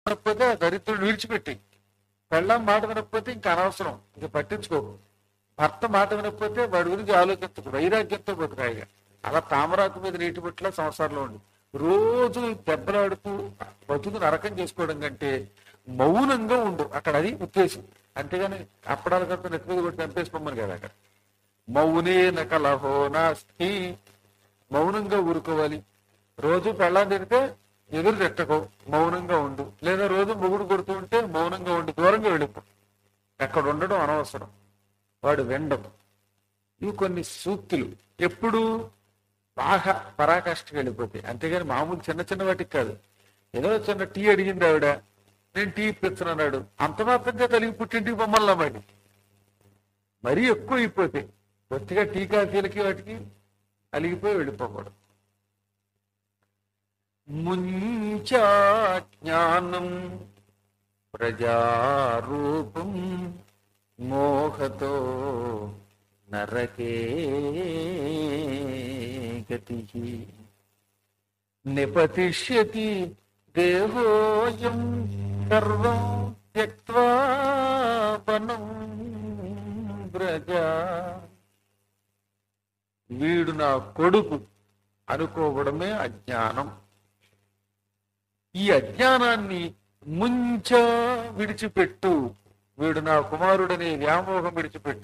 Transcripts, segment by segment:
వినకపోతే ఆ దరిద్రుడు విడిచిపెట్టి పెళ్ళం మాట వినకపోతే ఇంకా అనవసరం ఇంక పట్టించుకోకు భర్త మాట వినకపోతే వాడి గురించి ఆలోచించకు వైరాగ్యంతో బతుకాయిగా అలా తామరాకు మీద నీటి బుట్ల సంసారంలో ఉండి రోజు దెబ్బలాడుతూ బతుకు నరకం చేసుకోవడం కంటే మౌనంగా ఉండు అక్కడ అది ఉద్దేశం అంతేగాని అప్పడాల కట్ట నెత్తి మీద కొట్టి చంపేసుకోమని కదా అక్కడ మౌనే నకలహో నాస్తి మౌనంగా ఊరుకోవాలి రోజు పెళ్ళాం తిరిగితే ఎదురు తిట్టకో మౌనంగా ఉండు లేదా రోజు మొగుడు కొడుతూ ఉంటే మౌనంగా ఉండి దూరంగా వెళ్ళిపో అక్కడ ఉండడం అనవసరం వాడు వెండం ఇవి కొన్ని సూక్తులు ఎప్పుడు బాగా పరాకాష్ఠకి వెళ్ళిపోతాయి అంతేగాని మామూలు చిన్న చిన్న వాటికి కాదు ఏదో చిన్న టీ అడిగింది ఆవిడ నేను టీ ఇప్పించను అన్నాడు అంత మాత్రంగా కలిగి పుట్టింటికి బొమ్మల్లా మరి మరీ ఎక్కువ అయిపోతాయి కొద్దిగా టీ కాఫీలకి వాటికి అలిగిపోయి వెళ్ళిపోకూడదు ముంచా జ్ఞానం ప్రజారూపం మోహతో నరకే గతి నిపతిష్యతి దేహోయం సర్వం త్యక్వా వనం బ్రజా వీడు నా కొడుకు అనుకోవడమే అజ్ఞానం ఈ అజ్ఞానాన్ని ముంచ విడిచిపెట్టు వీడు నా కుమారుడనే వ్యామోహం విడిచిపెట్టు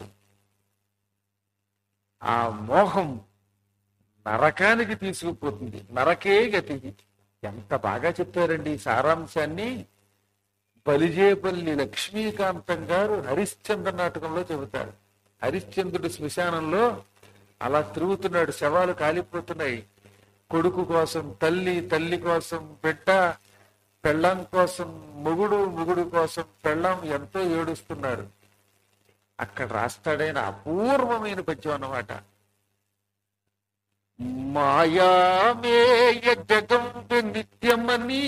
ఆ మోహం నరకానికి తీసుకుపోతుంది నరకే గతి ఎంత బాగా చెప్పారండి ఈ సారాంశాన్ని బలిజేపల్లి లక్ష్మీకాంతం గారు హరిశ్చంద్ర నాటకంలో చెబుతారు హరిశ్చంద్రుడి శ్మశానంలో అలా తిరుగుతున్నాడు శవాలు కాలిపోతున్నాయి కొడుకు కోసం తల్లి తల్లి కోసం బిడ్డ పెళ్ళం కోసం మొగుడు మొగుడు కోసం పెళ్ళం ఎంతో ఏడుస్తున్నారు అక్కడ రాస్తాడైన అపూర్వమైన పద్యం అన్నమాట మాయామేయ జగం నిత్యమని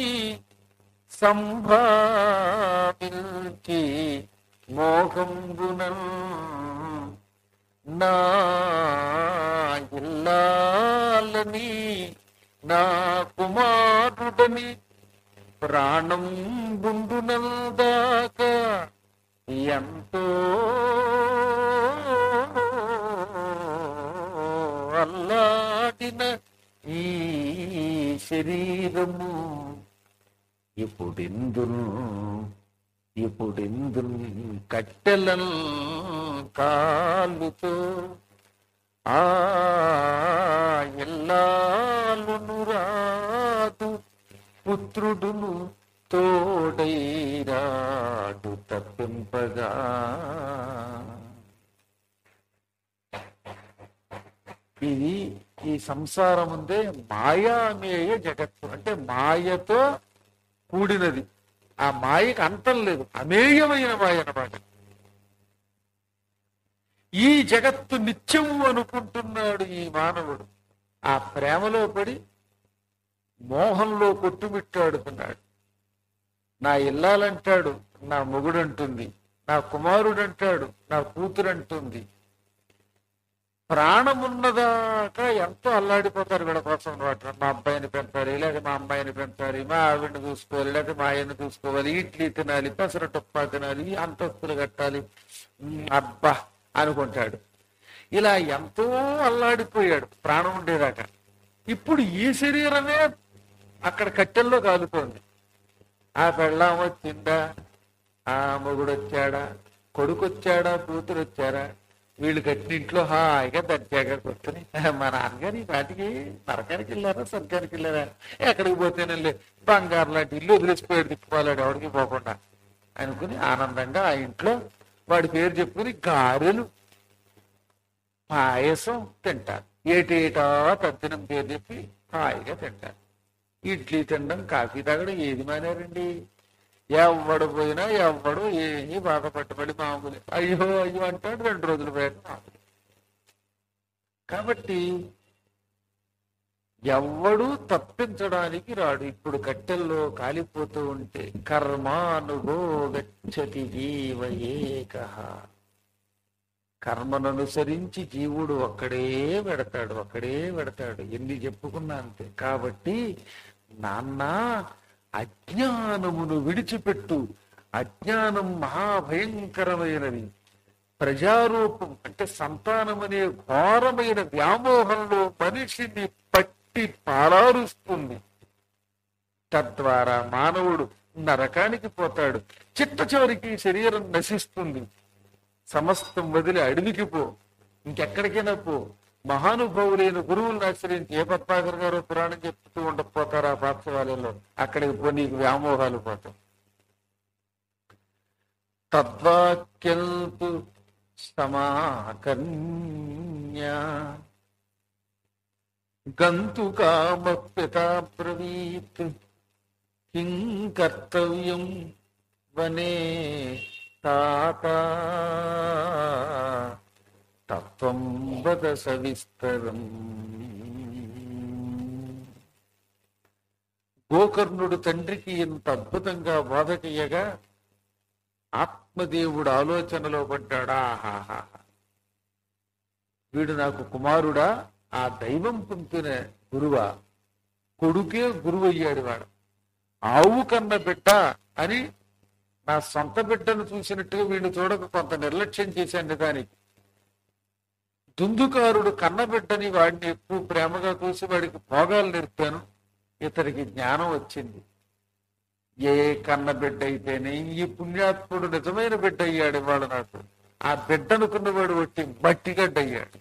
సంభావించి మోహంబున నా ఇల్లాలని నా కుమారుడని ప్రాణం బుండునందాక ఎంతో అల్లాడిన ఈ శరీరము ఇప్పుడెందును ఇప్పుడెందును కట్టెలం కాలుతో ఆ ఎల్లాలును రాదు పుత్రుడును తోడై రాడు తప్పింపగా ఇది ఈ సంసారం ఉందే మాయామేయ జగత్తు అంటే మాయతో కూడినది ఆ మాయకు అంతం లేదు అమేయమైన మాయ అన్నమాట ఈ జగత్తు నిత్యం అనుకుంటున్నాడు ఈ మానవుడు ఆ ప్రేమలో పడి మోహంలో కొట్టుమిట్టాడుతున్నాడు నా ఇల్లాలంటాడు నా మొగుడు అంటుంది నా కుమారుడు అంటాడు నా కూతురు అంటుంది ప్రాణమున్నదాకా ఎంతో అల్లాడిపోతారు వీళ్ళ కోసం వాటి మా అబ్బాయిని పెంచాలి లేక మా అమ్మాయిని పెంచాలి మా ఆవిడని చూసుకోవాలి లేక మా ఆయన్ని చూసుకోవాలి ఇడ్లీ తినాలి పెసర టుప్పా తినాలి ఈ అంతస్తులు కట్టాలి ఉమ్, అబ్బా అనుకుంటాడు ఇలా ఎంతో అల్లాడిపోయాడు ప్రాణం ఉండేదాకా ఇప్పుడు ఈ శరీరమే అక్కడ కట్టెల్లో కాలుతోంది ఆ పెళ్ళాం వచ్చిందా ఆ మొగుడు వచ్చాడా కొడుకు వచ్చాడా కూతురు వచ్చారా వీళ్ళు కట్టిన ఇంట్లో హాయిగా దర్జాగా కూర్చొని మా నాన్నగారు ఈ నాటికి నరకానికి వెళ్ళారా స్వర్గానికి వెళ్ళారా ఎక్కడికి పోతేనే బంగారు లాంటి ఇల్లు వదిలేసిపోయాడు తిప్పుకోలేడు ఎవడికి పోకుండా అనుకుని ఆనందంగా ఆ ఇంట్లో వాడి పేరు చెప్పుకుని గారెలు పాయసం తింటారు ఏటేటా తద్దినం పేరు చెప్పి హాయిగా తింటారు ఇడ్లీ తినడం కాఫీ తాగడం ఏది మానేరండి ఎవడు పోయినా ఎవడు ఏమీ బాధపట్టుబడి మామూలు అయ్యో అయ్యో అంటాడు రెండు రోజులు పోయాక మామూలు కాబట్టి ఎవ్వడు తప్పించడానికి రాడు ఇప్పుడు కట్టెల్లో కాలిపోతూ ఉంటే కర్మానుభో గచ్చతి జీవ ఏక కర్మను అనుసరించి జీవుడు ఒక్కడే పెడతాడు ఒక్కడే పెడతాడు ఎన్ని చెప్పుకున్నా అంతే కాబట్టి నాన్న అజ్ఞానమును విడిచిపెట్టు అజ్ఞానం మహాభయంకరమైనది ప్రజారూపం అంటే సంతానం అనే ఘోరమైన వ్యామోహంలో మనిషిని పట్టి పాలారుస్తుంది తద్వారా మానవుడు నరకానికి పోతాడు చిట్ట చివరికి శరీరం నశిస్తుంది సమస్తం వదిలి అడవికి పో ఇంకెక్కడికైనా పో మహానుభావులైన గురువులను ఆశ్రయించి ఏ పద్మాకర్ గారు పురాణం చెప్తూ ఉండకపోతారా పాఠశాలలో అక్కడికి పో నీకు వ్యామోహాలు పోతాం తద్వాక్యంతు సమాకన్య గంతు కామ పితాబ్రవీత్ కిం కర్తవ్యం వనే తాత తత్వం వద సవిస్తరం గోకర్ణుడు తండ్రికి ఇంత అద్భుతంగా బోధ చెయ్యగా ఆత్మదేవుడు ఆలోచనలో పడ్డాడా ఆహాహా వీడు నాకు కుమారుడా ఆ దైవం పంపిన గురువా కొడుకే గురువు అయ్యాడు వాడు ఆవు కన్న బిడ్డ అని నా సొంత బిడ్డను చూసినట్టుగా వీడిని చూడక కొంత నిర్లక్ష్యం చేశాను దానికి దుందుకారుడు కన్నబిడ్డని వాడిని ఎక్కువ ప్రేమగా చూసి వాడికి భోగాలు నేర్పాను ఇతనికి జ్ఞానం వచ్చింది ఏ కన్న బిడ్డ అయితేనే ఈ పుణ్యాత్ముడు నిజమైన బిడ్డ అయ్యాడు ఇవాళ నాకు ఆ బిడ్డ అనుకున్నవాడు వచ్చి మట్టిగడ్డ అయ్యాడు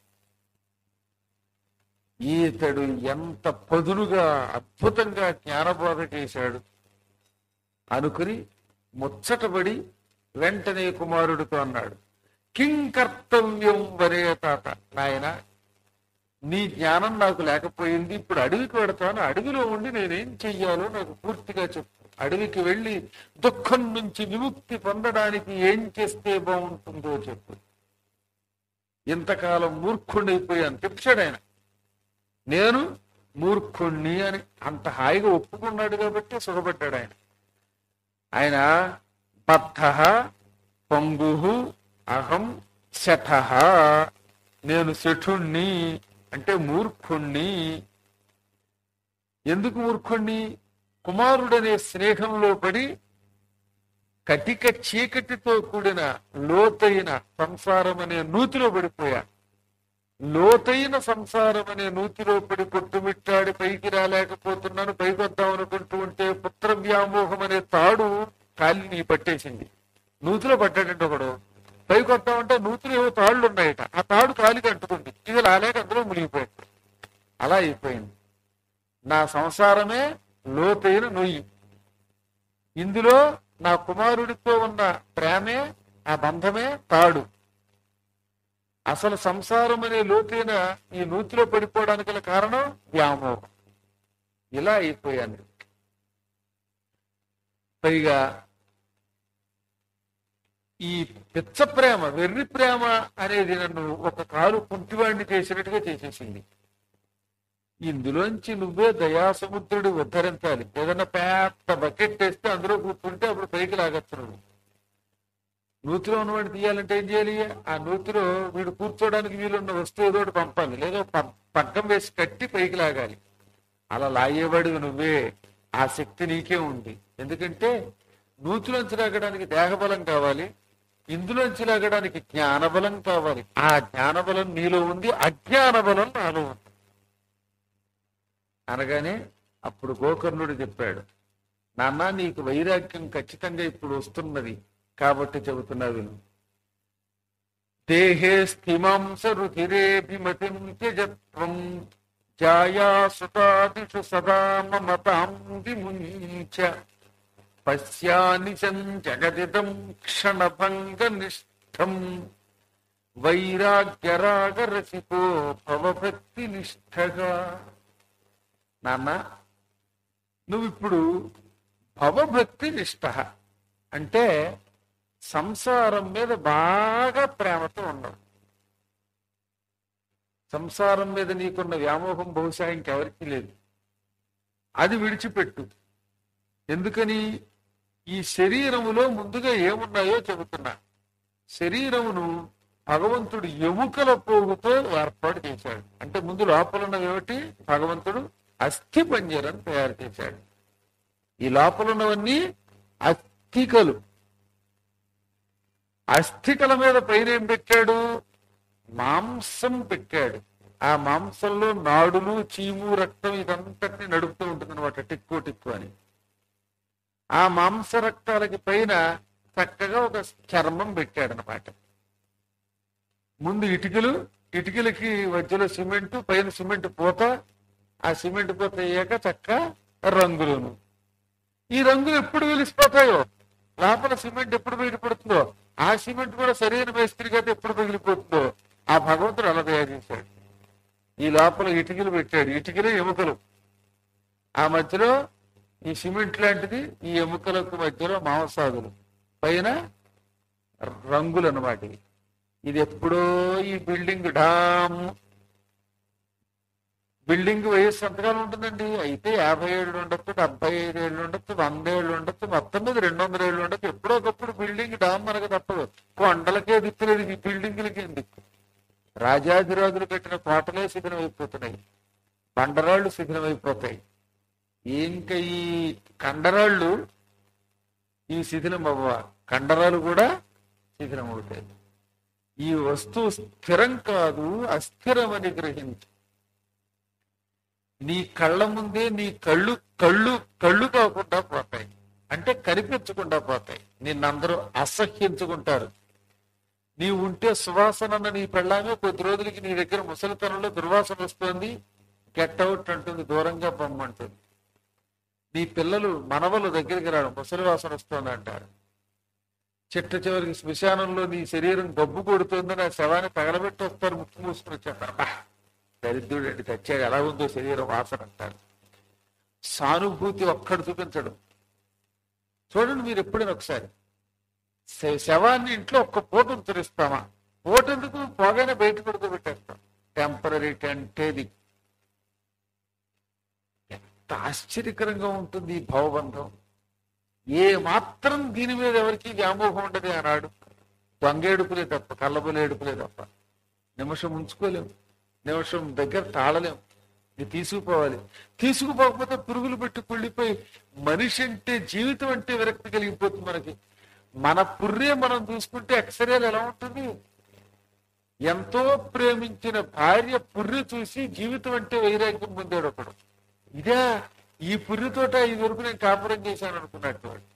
ఈతడు ఎంత పదునుగా అద్భుతంగా జ్ఞానబోధ చేశాడు అనుకుని ముచ్చటపడి వెంటనే కుమారుడితో అన్నాడు కిం కర్తవ్యం వరే తాత నాయన నీ జ్ఞానం నాకు లేకపోయింది ఇప్పుడు అడవికి వెడతాను అడవిలో ఉండి నేనేం చెయ్యాలో నాకు పూర్తిగా చెప్పు అడవికి వెళ్ళి దుఃఖం నుంచి విముక్తి పొందడానికి ఏం చేస్తే బాగుంటుందో చెప్పు ఇంతకాలం మూర్ఖుడైపోయాను చెప్పాడు ఆయన నేను మూర్ఖుణ్ణి అని అంత హాయిగా ఒప్పుకున్నాడు కాబట్టి సుఖపడ్డాడు ఆయన ఆయన బద్ధ పొంగు అహం శఠ నేను శఠుణ్ణి అంటే మూర్ఖుణ్ణి ఎందుకు మూర్ఖుణ్ణి కుమారుడనే స్నేహంలో పడి కటిక చీకటితో కూడిన లోతైన సంసారం అనే నూతిలో పడిపోయా లోతైన సంసారం అనే నూతిలో పడి కొట్టుమిట్టాడి పైకి రాలేకపోతున్నాను పైకి వద్దాం అనుకుంటూ ఉంటే పుత్ర వ్యామోహం అనే తాడు కాలిని పట్టేసింది నూతిలో పట్టాడంటే ఒకడు పైకి వద్దామంటే నూతిలో ఏవో తాళ్ళు ఉన్నాయట ఆ తాడు కాలికి అంటుకుంది ఇది రాలేక అందులో మునిగిపోయింది అలా అయిపోయింది నా సంసారమే లోతైన నొయ్యి ఇందులో నా కుమారుడితో ఉన్న ప్రేమే ఆ బంధమే తాడు అసలు సంసారం అనే లోతైన ఈ నూతిలో పడిపోవడానికి గల కారణం వ్యామోహం ఇలా అయిపోయాను పైగా ఈ పిచ్చ ప్రేమ వెర్రి ప్రేమ అనేది నన్ను ఒక కాలు కుంటివాడిని చేసినట్టుగా చేసేసింది ఇందులోంచి నువ్వే దయాసముద్రుడు ఉద్ధరించాలి ఏదైనా పెద్ద బకెట్ వేస్తే అందులో కూర్చుంటే అప్పుడు పైకి లాగచ్చు నువ్వు నూతిలో ఉన్నవాడిని తీయాలంటే ఏం చేయాలి ఆ నూతిలో వీడు కూర్చోడానికి వీలున్న వస్తువు ఏదో ఒకటి పంపాలి లేదా ప- పగ్గం వేసి కట్టి పైకి లాగాలి అలా లాగేవాడివి నువ్వే ఆ శక్తి నీకే ఉంది ఎందుకంటే నూతిలోంచి లాగడానికి దేహబలం కావాలి ఇందులోంచి లాగడానికి జ్ఞానబలం కావాలి ఆ జ్ఞానబలం నీలో ఉంది అజ్ఞాన బలం నాలో ఉంది అనగానే అప్పుడు గోకర్ణుడు చెప్పాడు నాన్న నీకు వైరాగ్యం ఖచ్చితంగా ఇప్పుడు వస్తున్నది కాబట్టి చెబుతున్నా విను దేహే స్థిమాంస రుధిరేభిమతిం త్యజత్వం జాయా సుతాదిషు సదా మమతాం విముంచ పశ్యానిశం జగదిదం క్షణభంగ నిష్టం వైరాగ్యరాగరసికో భవభక్తి నిష్ఠగా నాన్న నువ్విప్పుడు భవభక్తి నిష్ఠ అంటే సంసారం మీద బాగా ప్రేమతో ఉన్నావు సంసారం మీద నీకున్న వ్యామోహం బహుశా ఇంకెవరికి లేదు అది విడిచిపెట్టు ఎందుకని ఈ శరీరములో ముందుగా ఏమున్నాయో చెబుతున్నా శరీరమును భగవంతుడు ఎముకల పోగుతో ఏర్పాటు చేశాడు అంటే ముందు లోపల ఉన్నవి ఏమిటి భగవంతుడు అస్థి పంజరం తయారు చేశాడు ఈ లోపల ఉన్నవన్నీ అస్థికలు అస్థికల మీద పైన ఏం పెట్టాడు మాంసం పెట్టాడు ఆ మాంసంలో నాడులు చీము రక్తం ఇదంతటిని నడుపుతూ ఉంటుంది అనమాట టిక్కు టిక్కు అని ఆ మాంస రక్తాలకి పైన చక్కగా ఒక చర్మం పెట్టాడు అనమాట ముందు ఇటుకలు ఇటుకలకి మధ్యలో సిమెంట్ పైన సిమెంట్ పూత ఆ సిమెంట్ పూత అయ్యాక చక్క రంగులను ఈ రంగులు ఎప్పుడు వెలిసిపోతాయో లోపల సిమెంట్ ఎప్పుడు బయటపడుతుందో ఆ సిమెంట్ కూడా సరైన మేస్త్రి అయితే ఎప్పుడు పగిలిపోతుందో ఆ భగవంతుడు అలా తయారు చేశాడు ఈ లోపల ఇటుకలు పెట్టాడు ఇటుకలు ఎముకలు ఆ మధ్యలో ఈ సిమెంట్ లాంటిది ఈ ఎముకలకు మధ్యలో మాంసాదులు పైన రంగులు అన్నమాట ఇవి. ఇది ఎప్పుడో ఈ బిల్డింగ్ డామ్ బిల్డింగ్ వయస్సు ఎంతకాలం ఉంటుందండి అయితే యాభై ఏళ్ళు ఉండొచ్చు డెబ్బై ఐదు ఏళ్ళు ఉండొచ్చు వంద ఏళ్ళు ఉండొచ్చు మొత్తం మీద రెండు వందల ఏళ్ళు ఉండొచ్చు ఎప్పుడో ఒకప్పుడు బిల్డింగ్ డామ్ మనకు తప్పదు కొండలకే దిక్కులేదు ఈ బిల్డింగ్లకి దిక్కు రాజాధిరాజులు పెట్టిన కోటలే శిథిలం అయిపోతున్నాయి బండరాళ్ళు శిథిలం అయిపోతాయి ఇంకా ఈ కండరాళ్ళు ఈ శిథిలం అవ్వ కండరాలు కూడా శిథిలం అవుతాయి ఈ వస్తువు స్థిరం కాదు అస్థిరమని గ్రహించు నీ కళ్ళ ముందే నీ కళ్ళు కళ్ళు కళ్ళు కాకుండా పోతాయి అంటే కనిపించకుండా పోతాయి నిన్నందరూ అసహ్యించుకుంటారు నీ ఉంటే సువాసన అన్న నీ పెళ్ళామే కొద్ది రోజులకి నీ దగ్గర ముసలితనంలో దుర్వాసన వస్తుంది గెట్ అవుట్ అంటుంది దూరంగా పొమ్మంటుంది నీ పిల్లలు మనవలు దగ్గరికి రాడు ముసలి వాసన వస్తుంది అంటారు చిట్ట చివరికి శ్మశానంలో నీ శరీరం గబ్బు కొడుతుందని ఆ శవాన్ని తగలబెట్టి వస్తారు ముక్కు మూసుకుని వచ్చేస్తారు "అబ్బా, దరిద్రుడు అండి తెచ్చాడు ఎలా ఉందో శరీరం వాసన అంటారు సానుభూతి ఒక్కడు చూపించడు చూడండి మీరు ఎప్పుడైనా ఒకసారి శ- శవాన్ని ఇంట్లో ఒక్క పూట ఉత్తరిస్తామా పూట ఎందుకు పోగానే బయట పడుకోబెట్టేస్తాం టెంపరీ టెంటేది ఎంత ఆశ్చర్యకరంగా ఉంటుంది ఈ భవబంధం ఏ మాత్రం దీని మీద ఎవరికి వ్యామోహం ఉండదు ఆనాడు దొంగేడుపులే తప్ప కళ్ళబులేడుపులే తప్ప నిమిషం ఉంచుకోలేము నిమిషం దగ్గర తాళలేం ఇది తీసుకుపోవాలి తీసుకుపోకపోతే పురుగులు పెట్టి కుళ్ళిపోయి మనిషి అంటే జీవితం అంటే విరక్తి కలిగిపోతుంది మనకి మన పుర్రే మనం చూసుకుంటే ఎక్స్రేలు ఎలా ఉంటుంది ఎంతో ప్రేమించిన భార్య పుర్రె చూసి జీవితం అంటే వైరాగ్యం పొందాడు ఒకడు ఇదే ఈ పుర్రెతోట ఈ వరకు నేను కాపురం చేశాను అనుకున్నట్టు వాడు.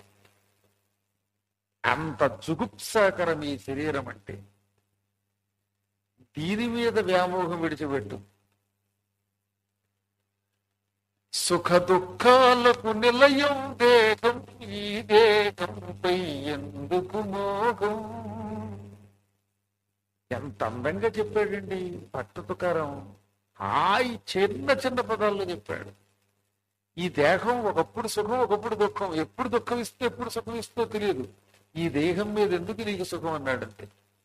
అంత జుగుప్సాకరం ఈ శరీరం అంటే దీని మీద వ్యామోహం విడిచిపెట్టు సుఖ దుఃఖాలకు నిలయం దేహం ఈ దేహంపై ఎందుకు మోహం ఎంత అందంగా చెప్పాడండి పట్టు తుకారం హాయి చిన్న చిన్న పదాల్లో చెప్పాడు ఈ దేహం ఒకప్పుడు సుఖం ఒకప్పుడు దుఃఖం ఎప్పుడు దుఃఖం ఇస్తే ఎప్పుడు సుఖం ఇస్తో తెలియదు ఈ దేహం మీద ఎందుకు నీకు సుఖం అన్నాడంటే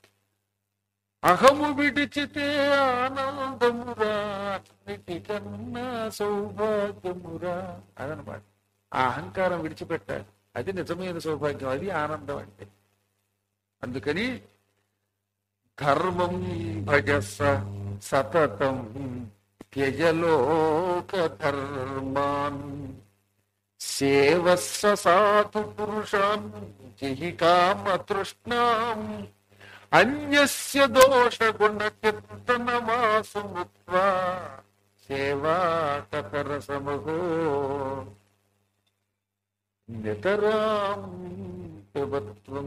అహము విడిచితే ఆనందమురా అన్నిటికన్నా సౌభాగ్యమురా అదనమాట ఆ అహంకారం విడిచిపెట్టాలి అది నిజమైన సౌభాగ్యం అది ఆనందం అంటే అందుకని ధర్మం భజస సతతం త్యజలోక ధర్మాన్ సేవస్వ సాధు పురుషాన్ జహి కామ తృష్ణాం అన్యస్య దోష గుణ కీర్తనమాసు ముక్వా సేవాకర సమహో నితరాం పిబత్వం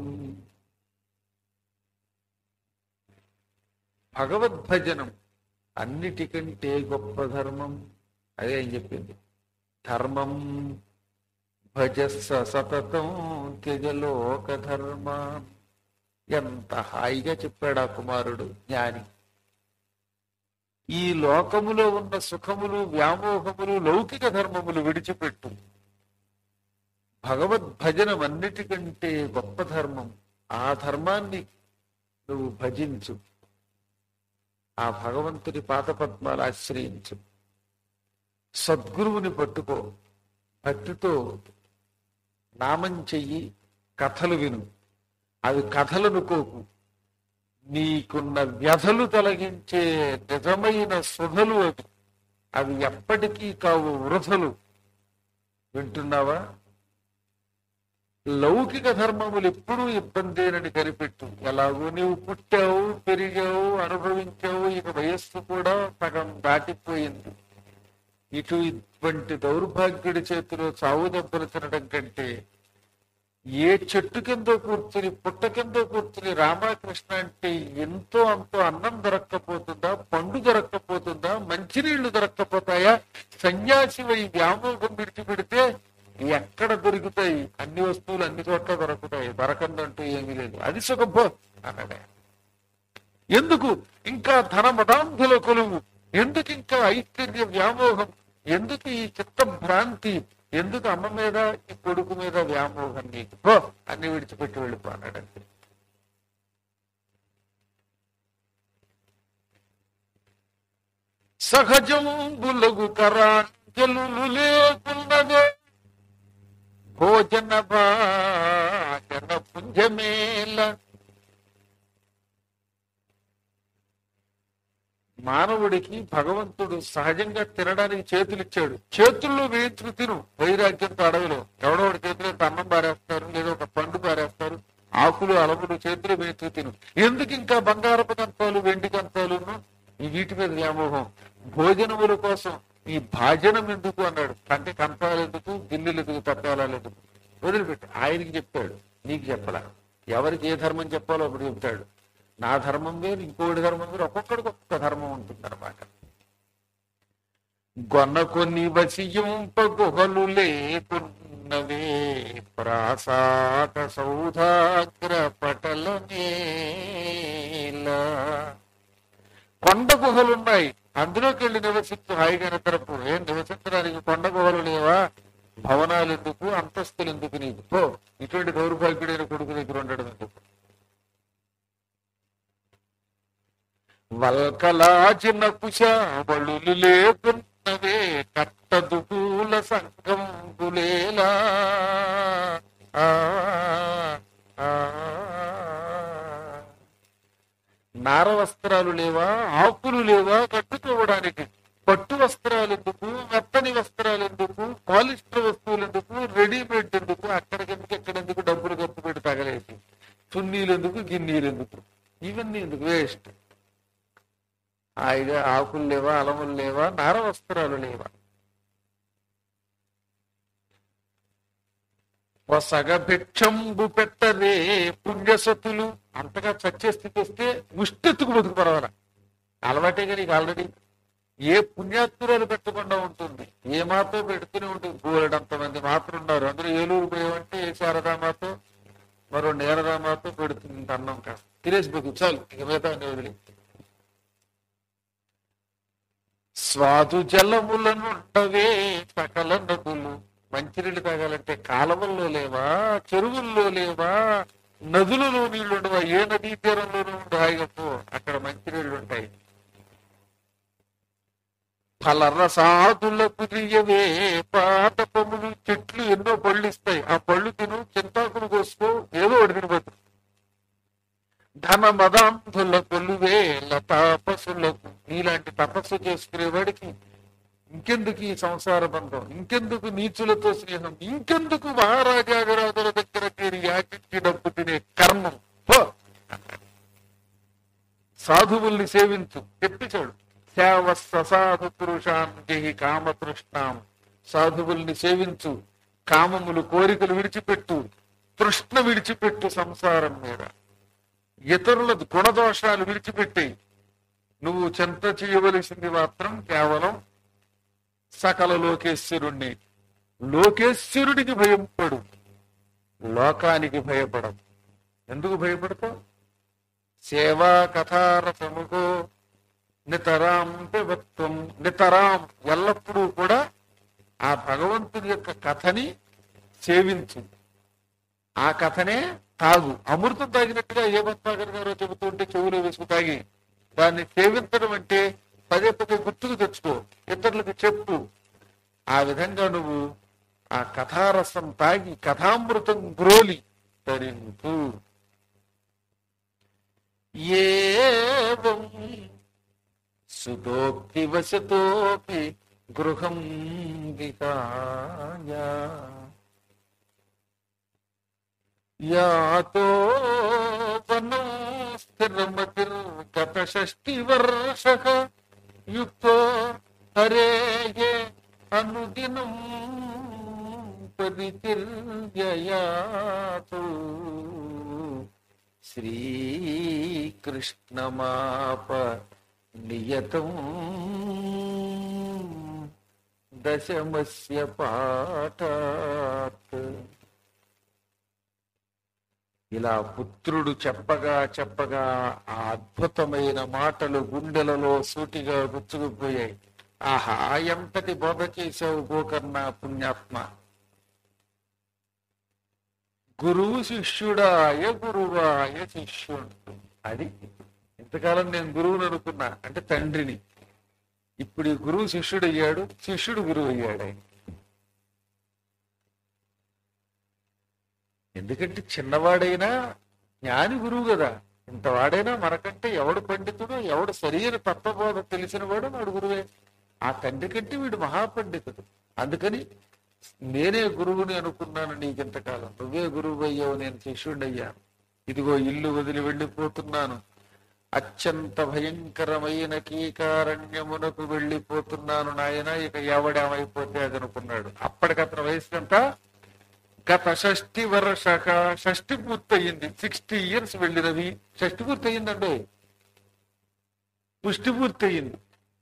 భగవద్భజనం అన్నిటికంటే గొప్ప ధర్మం అదే అని చెప్పింది ధర్మం భజస్స సతతం త్యజలోక ధర్మ ఎంత హాయిగా చెప్పాడు ఆ కుమారుడు జ్ఞాని ఈ లోకములో ఉన్న సుఖములు వ్యామోహములు లౌకిక ధర్మములు విడిచిపెట్టు భగవద్భజనం అన్నిటికంటే గొప్ప ధర్మం ఆ ధర్మాన్ని నువ్వు భజించు ఆ భగవంతుని పాదపద్మాలు ఆశ్రయించు సద్గురువుని పట్టుకో భక్తితో నామం చెయ్యి కథలు విను అవి కథలనుకోకు నీకున్న వ్యధలు తొలగించే నిజమైన సుధలు అవి అవి ఎప్పటికీ కావు వృధలు వింటున్నావా లౌకిక ధర్మములు ఎప్పుడూ ఇబ్బందేనని కనిపెట్టు ఎలాగో నీవు పుట్టావు పెరిగావు అనుభవించావు ఇక వయస్సు కూడా సగం దాటిపోయింది ఇటు ఇటువంటి దౌర్భాగ్యుడి చేతిలో చావు దెబ్బలు తినడం కంటే ఏ చెట్టు కింద కూర్చుని పుట్ట కింద కూర్చుని రామకృష్ణ అంటే ఎంతో అంతో అన్నం దొరక్కపోతుందా పండు దొరక్కపోతుందా మంచినీళ్లు దొరక్కపోతాయా సన్యాసి వై వ్యామోహం విడిచిపెడితే ఎక్కడ దొరుకుతాయి అన్ని వస్తువులు అన్ని చోట్ల దొరుకుతాయి దొరకందంటూ ఏమీ లేదు అది సుఖభో అన్నాడే ఎందుకు ఇంకా ధనమదాంధుల కొలువు ఎందుకు ఇంకా ఐశ్వర్య వ్యామోహం ఎందుకు ఈ చిత్త భ్రాంతి ఎందుకు అమ్మ మీద ఈ కొడుకు మీద వ్యామోహం నీకు పో అన్ని విడిచిపెట్టి వెళ్ళిపోన్నాడంటే సహజంబులగు కరాంజలు లేకున్నదే భోజన భాజన పుంజమేల మానవుడికి భగవంతుడు సహజంగా తినడానికి చేతులు ఇచ్చాడు చేతుల్లో వేయించుకు తిను వైరాగ్యంతో అడవిలో ఎవడోడి చేతిలో ఇంత అన్నం పారేస్తారు లేదా ఒక పండు పారేస్తారు ఆకులు అలములు చేతులు వేయించుకు తిను ఎందుకు ఇంకా బంగారపు కంతాలు వెండి కంతాలు ఈ వీటి మీద వ్యామోహం భోజనముల కోసం ఈ భాజనం ఎందుకు అన్నాడు అంటే కంతాలు ఎందుకు గిన్నెలు ఎందుకు తప్పాలాలు ఎందుకు వదిలిపెట్టు ఆయనకి చెప్పాడు నీకు చెప్పలా ఎవరికి ఏ ధర్మం చెప్పాలో అప్పుడు చెప్తాడు నా ధర్మం వేరు ఇంకోటి ధర్మం వేరు ఒక్కొక్కడికి ఒక్కొక్క ధర్మం ఉంటుంది అనమాట గొన్న కొన్ని వసియంప గుహలు లేకున్నవే ప్రాసాద సౌధాగ్ర పటల నేల కొండ గుహలు ఉన్నాయి అందులోకి వెళ్ళి నివసించు హాయిగా నిద్రపు ఏం నివసించడానికి కొండ గుహలు లేవా భవనాలు ఎందుకు అంతస్తులు ఎందుకు నీకు పో ఇటువంటి దౌర్భాగ్యుడైన కొడుకు దగ్గర ఉండడం ఎందుకు వల్కలాచిన కుశాబళులు లేకున్నవే కట్టదు పూల సంగంబులేలా ఆ, ఆ. నార వస్త్రాలు లేవా ఆకులు లేవా కట్టుకోవడానికి పట్టు వస్త్రాలు ఎందుకు మెత్తని వస్త్రాలు ఎందుకు పాలిస్టర్ వస్తువులు ఎందుకు రెడీమేడ్ ఎందుకు అక్కడికెందుకు ఎక్కడెందుకు డబ్బులు ఖర్చు పెట్టి తగలేసి చున్నీలు ఎందుకు గిన్నీలు ఎందుకు ఇవన్నీ ఎందుకు వేస్ట్ హాయిగా ఆకులు లేవా అలములు లేవా నార వస్త్రాలు లేవా వసగ భిక్షంబు పెట్టరే పుణ్యసతులు అంతగా చచ్చే స్థితి వస్తే ముష్టెత్తుకు బతుకు పర్వాలా అలవాటేగా నీకు ఆల్రెడీ ఏ పుణ్యాత్మురాలు పెట్టకుండా ఉంటుంది ఏ మాతో పెడుతూనే ఉంటుంది బోలెడంత మంది మాత్రం ఉన్నారు అందరూ ఏలూరు పోయామంటే ఏ శారదామాతో మరో నేరదామాతో పెడుతుంది ఇంత అన్నం కాదు తినేసి బతుకు చాలు ఇక మిగతా అన్ని వదిలి స్వాదు జలములనుండవే సకల నదులు మంచినీళ్ళు తాగాలంటే కాలవల్లో లేవా చెరువుల్లో లేవా నదులలో నీళ్లు ఉండవా ఏ నదీ తీరంలోనూ ఉండు హాయిగా పో అక్కడ మంచినీళ్ళు ఉంటాయి ఫలరసాదులకు దియ్యవే పాటపములు చెట్లు ఎన్నో పళ్ళు ఇస్తాయి ఆ పళ్ళు తిను చింతాకులు కోసుకో ఏదో ఒకటి తినబోతు ధన మదాంధుల కొలువే లతాపసులకు నీలాంటి తపస్సు చేసుకునేవాడికి ఇంకెందుకు ఈ సంసార బంధం ఇంకెందుకు నీచులతో స్నేహం ఇంకెందుకు మహారాజాదిరాజుల దగ్గర చేరి యాచించి డబ్బు తినే కర్మం పో సాధువుల్ని సేవించు చెప్పించాడు సేవ ససాధు పురుషాన్ జహి కామతృష్ణాం సాధువుల్ని సేవించు కామములు కోరికలు విడిచిపెట్టు తృష్ణ విడిచిపెట్టు సంసారం మీద ఇతరుల గుణదోషాలు విడిచిపెట్టి నువ్వు చెంత చేయవలసింది మాత్రం కేవలం సకల లోకేశ్వరుణ్ణి లోకేశ్వరుడికి భయపడు లోకానికి భయపడం ఎందుకు భయపడతావు సేవా కథారసముగో నితరాం పిబత్వం నితరాం ఎల్లప్పుడూ కూడా ఆ భగవంతుని యొక్క కథని సేవించు ఆ కథనే తాగు అమృతం తాగినట్టుగా ఏ భక్తాగర్ గారో చెబుతూ ఉంటే చెవులో వేసుకు తాగి దాన్ని సేవించడం అంటే పదే పదే గుర్తుకు తెచ్చుకో ఇతరులకు చెప్పు ఆ విధంగా నువ్వు ఆ కథారసం తాగి కథామృతం గ్రోలి తరింపు ఏవం సుతోక్తి వశతోపి గృహం విహాయ యాతో వనం స్థిరమతిర్గత షష్టి వర్ష యుక్తో హరే అనుదినం పరితిర్యయాతు శ్రీకృష్ణమాప నియతం దశమస్య పాఠాత్ ఇలా పుత్రుడు చెప్పగా చెప్పగా ఆ అద్భుతమైన మాటలు గుండెలలో సూటిగా గుచ్చుకుపోయాయి ఆహా ఎంతటి బోధ చేశావు గోకర్ణ పుణ్యాత్మ గురువు శిష్యుడా ఏ గురువా ఏ శిష్యుడు అది ఇంతకాలం నేను గురువుని అనుకున్నా అంటే తండ్రిని ఇప్పుడు ఈ గురువు శిష్యుడు అయ్యాడు శిష్యుడు గురువు అయ్యాడు ఆయన ఎందుకంటే చిన్నవాడైనా జ్ఞాని గురువు కదా ఇంతవాడైనా మనకంటే ఎవడు పండితుడు ఎవడు సరైన తత్వబోధ తెలిసిన వాడు వాడు గురువే ఆ తండ్రి కంటే వీడు మహాపండితుడు అందుకని నేనే గురువుని అనుకున్నాను నీకింతకాలం నువ్వే గురువు అయ్యావు నేను శిష్యుడయ్యాను ఇదిగో ఇల్లు వదిలి వెళ్ళిపోతున్నాను అత్యంత భయంకరమైన కీకారణ్యమునకు వెళ్ళిపోతున్నాను నాయన ఇక ఎవడేమైపోతే అది అనుకున్నాడు అప్పటికతను వయసు ఎంత గత షష్టి వర్షక షష్టి పూర్తయింది సిక్స్టీ ఇయర్స్ వెళ్ళినవి షష్టి పూర్తయిందండి పుష్టి పూర్తయింది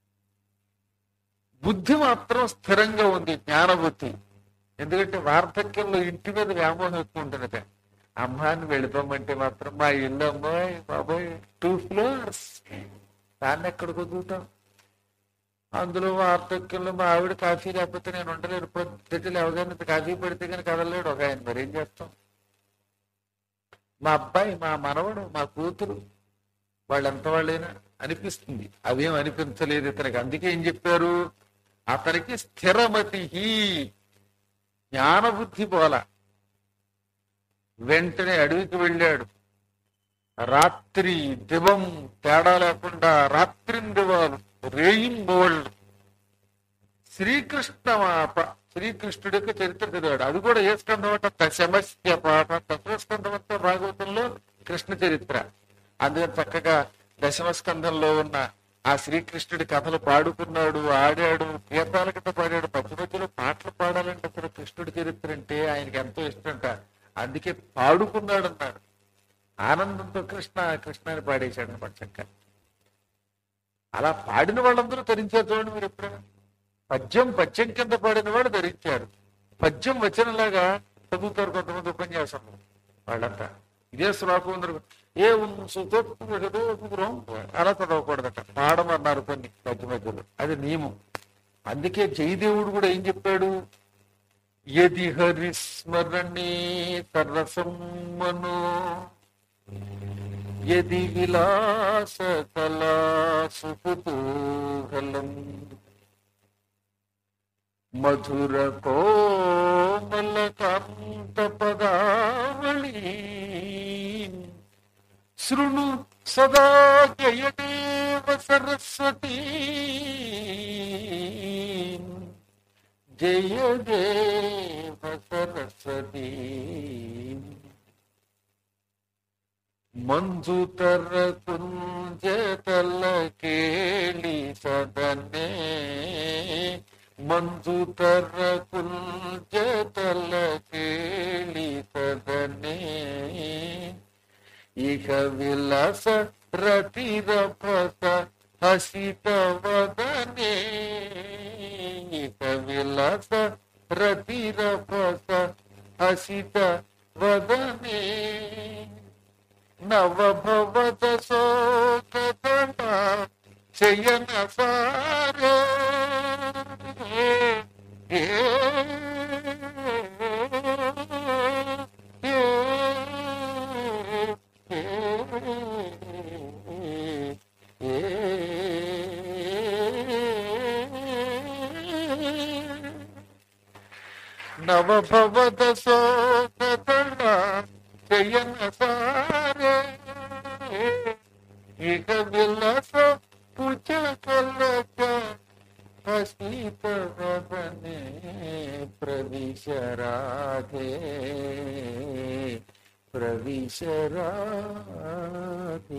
బుద్ధి మాత్రం స్థిరంగా ఉంది జ్ఞానబుద్ధి ఎందుకంటే వార్ధక్యంలో ఇంటి మీద వ్యామోహం ఎక్కువ ఉంటుంది అమ్మాని వెళ్ళిపోమంటే మాత్రం మా ఇల్లు అమ్మాయి బాబాయ్ టూ ఫ్లోర్స్ దాన్ని ఎక్కడ కుదురుతాం అందులో వార్ధక్యంలో మా ఆవిడ కాఫీ లేకపోతే నేను ఉండలేను పొద్దుటి ఎవరికైనా కాఫీ పెడితే కానీ కదలలేడు ఒక ఆయన మరి ఏం చేస్తాం మా అబ్బాయి మా మనవడు మా కూతురు వాళ్ళు ఎంత వాళ్ళైనా అనిపిస్తుంది అవేం అనిపించలేదు ఇతనికి అందుకే ఏం చెప్పారు అతనికి స్థిరమతి జ్ఞానబుద్ధి పోల వెంటనే అడవికి వెళ్ళాడు రాత్రి దివం తేడా లేకుండా రాత్రిందివాలు రేయింబోళ్ళు శ్రీకృష్ణమాప శ్రీకృష్ణుడి యొక్క చరిత్ర చదివాడు అది కూడా ఏ స్కంధం అంటే దశమస్య పాట దశమ స్కంధం అంతా భాగవతంలో కృష్ణ చరిత్ర అందుకని చక్కగా దశమ స్కంధంలో ఉన్న ఆ శ్రీకృష్ణుడి కథలు పాడుకున్నాడు ఆడాడు గీతాల కింద పాడాడు మధ్య మధ్యలో పాటలు పాడాలంటే అసలు కృష్ణుడి చరిత్ర అంటే ఆయనకి ఎంతో ఇష్టంట అందుకే పాడుకున్నాడు అన్నాడు ఆనందంతో కృష్ణ కృష్ణ అని పాడేశాడు అనమాట చక్కగా అలా పాడిన వాళ్ళందరూ ధరించారు చూడండి మీరు ఎప్పుడైనా పద్యం పద్యం కింద పాడిన వాడు ధరించారు పద్యం వచనలాగా చదువుతారు కొంతమంది ఉపన్యాసంలో వాళ్ళంతా ఇదే శ్లోకం ఉందరు ఏ సుతోపురం అలా చదవకూడదట పాడమన్నారు కొన్ని మధ్య మధ్యలో అది నియమం అందుకే జయదేవుడు కూడా ఏం చెప్పాడు యది హరిస్మరణే తరసమ్మను యది విలాస కళా సుకుతూహలం మధుర కోమల కాంత పదావళి శృణు సదా జయదేవ సరస్వతి జయదేవ సరస్వతి మంజుతర కుంజతల కేళి సదనే మంజుతర కుంజతల కేళి సదనే ఇక విలస రతిరపత హసిత వదనే ఇక విలస రతిరపత హసిత వదనే నవభవత శోకతన శయన సారే ఏ, ఏ, ఏ, ఏ. నవభవత శోకతన శయన సారే ఇక విలస పుచ కలక హసిత వదనే ప్రవిశ రాధే ప్రవిశరాదే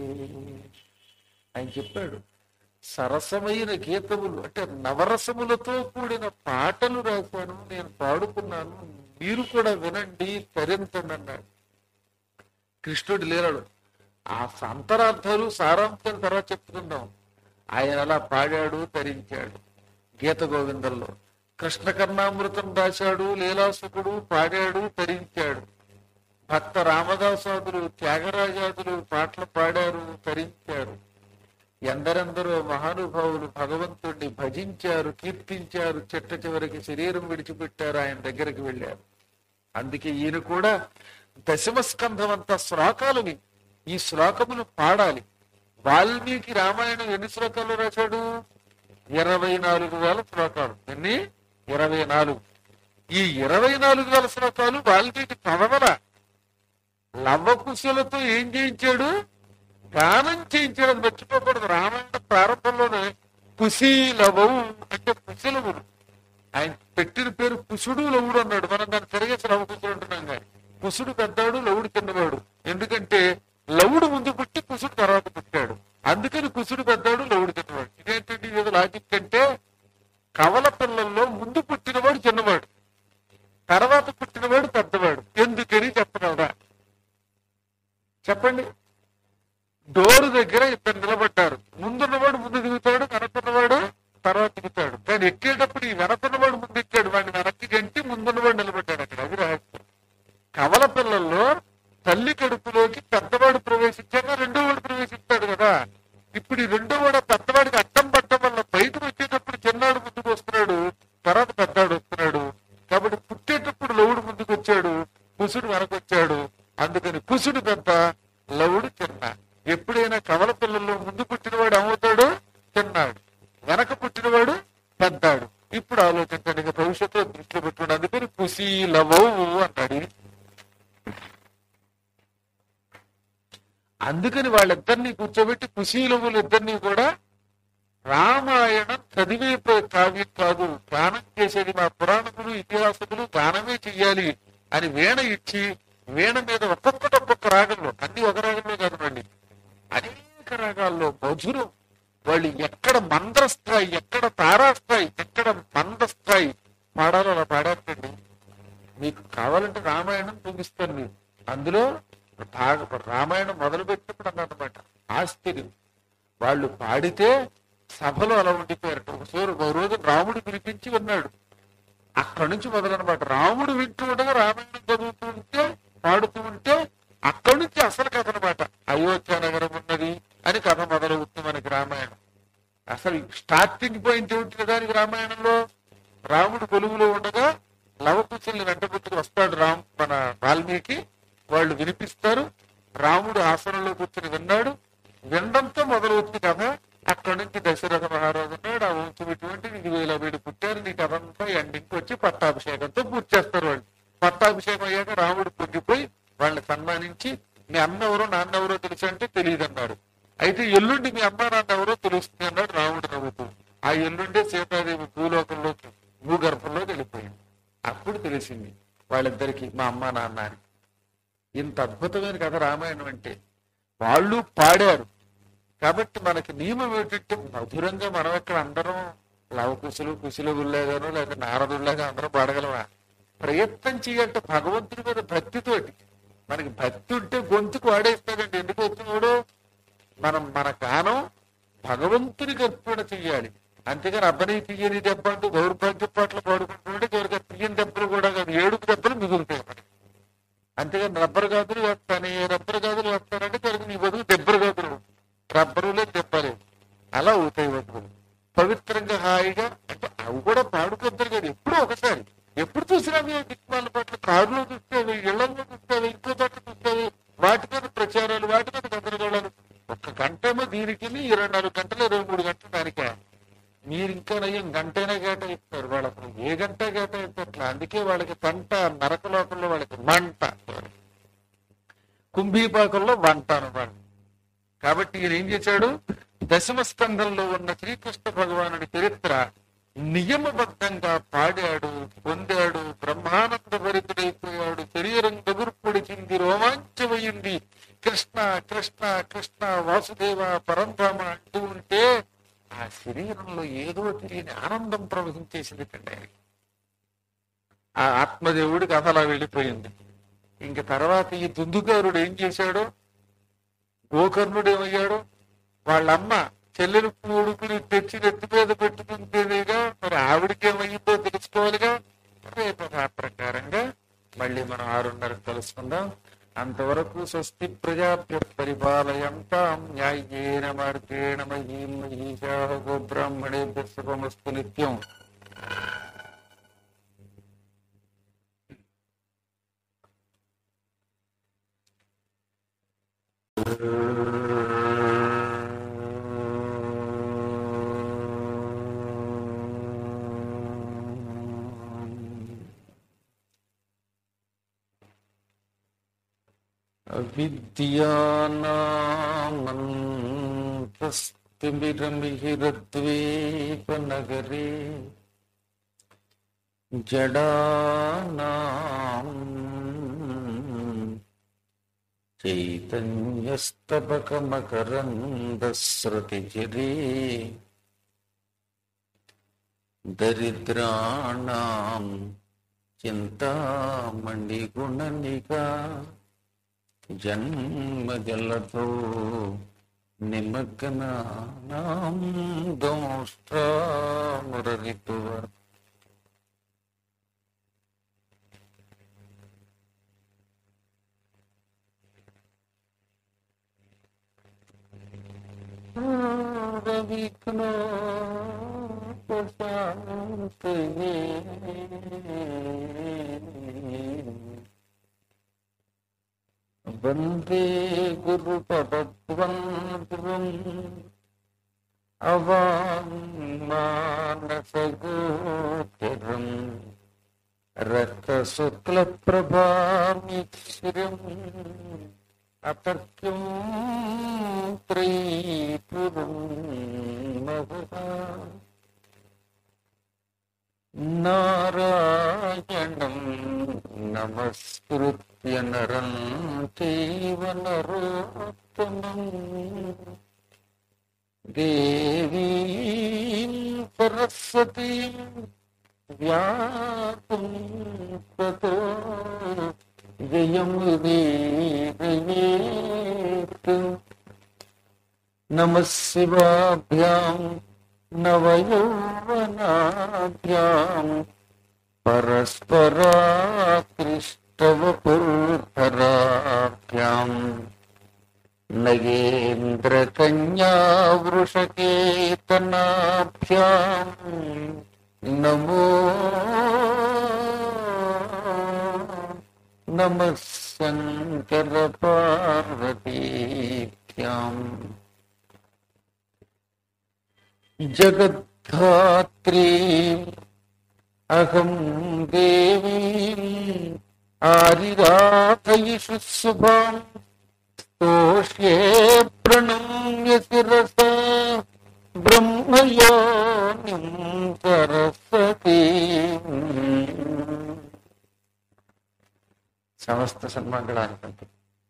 ఆయన చెప్పాడు సరసమైన గీతములు అంటే నవరసములతో కూడిన పాటలు రాశాను నేను పాడుకున్నాను మీరు కూడా వినండి తరింతండి అన్నాడు కృష్ణుడు లేరాడు ఆ అంతరార్థాలు సారాంశాలు తర్వాత చెప్పుకుందాం ఆయన అలా పాడాడు తరించాడు గీత గోవిందంలో కృష్ణ కర్ణామృతం రాశాడు లీలాసుకుడు పాడాడు తరించాడు భక్త రామదాసాదులు త్యాగరాజాదులు పాటలు పాడారు తరించారు ఎందరెందరో మహానుభావులు భగవంతుణ్ణి భజించారు కీర్తించారు చిట్ట చివరికి శరీరం విడిచిపెట్టారు ఆయన దగ్గరికి వెళ్ళారు అందుకే ఈయన కూడా దశమ స్కంధం అంత శ్లోకాలని ఈ శ్లోకములు పాడాలి వాల్మీకి రామాయణం ఎన్ని శ్లోకాలు రాశాడు ఇరవై నాలుగు వేల శ్లోకాలు ఎన్ని ఇరవై నాలుగు ఈ ఇరవై నాలుగు వేల శ్లోకాలు వాల్మీకి చదవల లవ్వకుశలతో ఏం చేయించాడు గానం చేయించాడు అది మర్చిపోకూడదు రామాయణ ప్రారంభంలోనే కుశీలవవు అంటే కుశలవులు ఆయన పెట్టిన పేరు కుశుడు లవుడు అన్నాడు మనం దాన్ని తిరగేసి లవకుశుడు అంటున్నాం కానీ కుశుడు పెద్దాడు లవుడు కిందవాడు ఎందుకంటే లవుడు ముందు పుట్టి కుశుడు తర్వాత పుట్టాడు అందుకని కుశుడు పెద్దాడు లవుడు కిందవాడు ఇదేంటంటే ఇది లాజిక్ అంటే కవల పిల్లల్లో ముందు పుట్టినవాడు చిన్నవాడు తర్వాత పుట్టినవాడు పెద్దవాడు ఎందుకని చెప్పనవరా చెప్పండి డోరు దగ్గర ఇద్దరు నిలబడ్డారు ముందున్నవాడు ముందు దిగుతాడు వెనకున్నవాడు తర్వాత దిగుతాడు కానీ ఎక్కేటప్పుడు ఈ వెనకున్నవాడు ముందు ఎక్కాడు వాడిని వెనక్కి గంటి ముందున్నవాడు నిలబడ్డాడు అక్కడ అది రహస్యం కవల పిల్లల్లో తల్లి కడుపులోకి పెద్దవాడు ప్రవేశించాక రెండో వాడు ప్రవేశిస్తాడు కదా ఇప్పుడు ఈ రెండో వాడు ఆ పెద్దవాడికి అడ్డం పట్టడం వల్ల బయటకు వచ్చేటప్పుడు చిన్నాడు ముందుకు వస్తున్నాడు తర్వాత పెద్దవాడు వస్తున్నాడు కాబట్టి పుట్టేటప్పుడు లవుడు ముందుకు వచ్చాడు కుసుడు వెనకొచ్చాడు అందుకని కుసుడు పెద్ద లవుడు చిన్న ఎప్పుడైనా కవల పిల్లల్లో ముందు పుట్టినవాడు ఏమవుతాడు చిన్నాడు వెనక పుట్టినవాడు పెద్దాడు ఇప్పుడు ఆలోచించండి ఇక భవిష్యత్తులో దృష్టిలో పెట్టుకోండి అందుకని కుసి లవవు అన్నాడు అందుకని వాళ్ళిద్దరిని కూర్చోబెట్టి కుశీలవులు ఇద్దరిని కూడా రామాయణం చదివే ప్ర- కావ్యం కాదు గానం చేసేది మా పురాణములు ఇతిహాసములు గానమే చెయ్యాలి అని వీణ ఇచ్చి వీణ మీద ఒక్కొక్కటి ఒక్కొక్క రాగంలో అన్ని ఒక రాగంలో కాదు మళ్ళీ అనేక రాగాల్లో మధురం వాళ్ళు ఎక్కడ మంద్రస్థాయి ఎక్కడ తారాస్థాయి ఎక్కడ మందస్థాయి పాడాలో అలా పాడారండి మీకు కావాలంటే రామాయణం చూపిస్తాను మీకు అందులో భాగ రామాయణం మొదలు పెట్టినప్పుడు అన్నమాట ఆశ్చర్యం వాళ్ళు పాడితే సభలో అలా ఉండిపోయారట ఒకసారి ఒక రోజు రాముడు పిలిపించి ఉన్నాడు అక్కడి నుంచి మొదలనమాట రాముడు వింటూ ఉండగా రామాయణం చదువుతూ ఉంటే పాడుతూ ఉంటే అక్కడి నుంచి అసలు కథ అనమాట అయోధ్య నగరం ఉన్నది అని కథ మొదలవుతుంది మనకి రామాయణం అసలు స్టార్టింగ్ పాయింట్ ఏమిటి దానికి రామాయణంలో రాముడు కొలువులో ఉండగా లవకుశల్ని వెంటబెట్టుకు వస్తాడు రామ్ మన వాల్మీకి వాళ్ళు వినిపిస్తారు రాముడు ఆసనంలో కూర్చుని విన్నాడు వినడంతో మొదలవుతుంది కథ అక్కడి నుంచి దశరథ మహారాజు ఉన్నాడు ఆ వంశం ఇటువంటి నీకు వేల వీడు పుట్టారు నీకు అదంతా ఎండింగ్కి వచ్చి పట్టాభిషేకంతో పూర్తి చేస్తారు వాళ్ళు పట్టాభిషేకం అయ్యాక రాముడు పొంగిపోయి వాళ్ళని సన్మానించి మీ అన్న ఎవరో నాన్న ఎవరో తెలుసు అంటే తెలియదు అన్నారు అయితే ఎల్లుండి మీ అమ్మ నాన్న ఎవరో తెలుస్తుంది అన్నాడు రాముడు నవ్వుతూ ఆ ఎల్లుండే సీతాదేవి భూలోకంలోకి భూగర్భంలోకి వెళ్ళిపోయింది అప్పుడు తెలిసింది వాళ్ళిద్దరికి మా అమ్మ నాన్న అని ఇంత అద్భుతమైన కథ రామాయణం అంటే వాళ్ళు పాడారు కాబట్టి మనకి నియమం ఏంటంటే మధురంగా మనం ఎక్కడ అందరం లవకుశులు కుశులుగుల్లాగాను లేక నారదుల్లాగా అందరం పాడగలమా ప్రయత్నం చేయాలంటే భగవంతుడి మీద భక్తితోటి మనకి భక్తి ఉంటే గొంతుకు వాడేస్తాడండి ఎందుకు వచ్చినోడు మనం మన గానం భగవంతునికి అర్పణ చెయ్యాలి అంతేగాని అబ్బని తీయని దెబ్బ అంటూ దౌర్భాగ్య పాటలు పాడుకుంటుంటే చివరికి ఆ తీయని దెబ్బలు కూడా కాదు ఏడుపు దెబ్బలు మిగులుతాయి మనకి అంతేగాని రబ్బర్ గాజులు వేస్తాను రబ్బర్ గాజులు వేస్తానంటే చివరికి నీ బదులు దెబ్బలు గాజులు రబ్బరు లేదు దెబ్బలేదు అలా అవుతాయి బతుకులు పవిత్రంగా హాయిగా అంటే అవి కూడా పాడుకుంటారు కదా ఎప్పుడో ఒకసారి ఎప్పుడు చూసినా మీ దిక్మాల పట్ల కారులో చూస్తేవి ఇళ్లలో చూస్తేవి ఇంకో చోట చూస్తేవి వాటి మీద ప్రచారాలు వాటి మీద గందరగోళాలు ఒక్క గంటేమో దీనికి ఇరవై నాలుగు గంటలు ఇరవై మూడు గంటలు దానికే మీరు ఇంకా నయ్యం గంటైనా కేటాయిస్తారు వాళ్ళకు ఏ గంట కేటాయిస్తారు అందుకే వాళ్ళకి పంట నరక లోకంలో వాళ్ళకి మంట కుంభీపాకంలో వంట అనమాట కాబట్టి ఈయన ఏం చేశాడు దశమ స్కంధంలో ఉన్న శ్రీకృష్ణ భగవానుడి చరిత్ర నియమబద్ధంగా పాడాడు పొందాడు బ్రహ్మానంద భరితుడైపోయాడు శరీరం గగుర్పొడిచింది రోమాంచమైంది కృష్ణ కృష్ణ కృష్ణ వాసుదేవ పరంధామ అంటూ ఉంటే ఆ శరీరంలో ఏదో తెలియని ఆనందం ప్రవహించేసింది కండి ఆయనకి. ఆ ఆత్మదేవుడికి కథ అలా వెళ్ళిపోయింది ఇంక తర్వాత ఈ దుందుకారుడు ఏం చేశాడో గోకర్ణుడు ఏమయ్యాడో వాళ్ళమ్మ చెల్లెలు పూడుకుని తెచ్చి నెత్తి మీద పెట్టుకుంటేనేగా మరి ఆవిడకేమయ్యిందో తెలుసుకోవాలిగా రేపు ఆ ప్రకారంగా మళ్ళీ మనం ఆరున్నరకు కలుసుకుందాం అంతవరకు స్వస్తి ప్రజాభ్య పరిపాలయంతాం న్యాయేన మార్గేణ మహీం మహీషా గోబ్రాహ్మణేభ్య శుభమస్తు నిత్యం అవిద్యానామంతస్తిమిరమిహిరద్వీపనగరే జడానాం చైతన్యస్తబకమకరందశ్రుతిచిరే దరిద్రాణం చింతామణిగుణనిగా జన్మజలతో నిమగ్నానాం దోష్ట్రామురరితువ రవిఘ్నో వందే గురు పదద్వంద్వం అవామానసగోచరం రక్తశుక్ల ప్రభామిశ్రం అతర్క్యం త్రైపురం మహా నారాయణం నమస్కృత్య నరం చైవ నరోత్తమం దేవీం సరస్వతీం వ్యాసం తతో జయముదీరయేత్ నమ శివాభ్యాం నవయౌవనాభ్యాం పరస్పరాకృష్టవపుర్ధరాభ్యాం నగేంద్రకన్యావృషకేతనాభ్యాం నమో నమ శంకర పార్వతీభ్యాం జగద్ధాత్రీ అహం దేవీ ఆరిరాధయిషు శుభాం స్తోష్యే ప్రణమ్య శిరస బ్రహ్మయోనిం సరస్వతీ సమస్త సన్మంగళానికంటే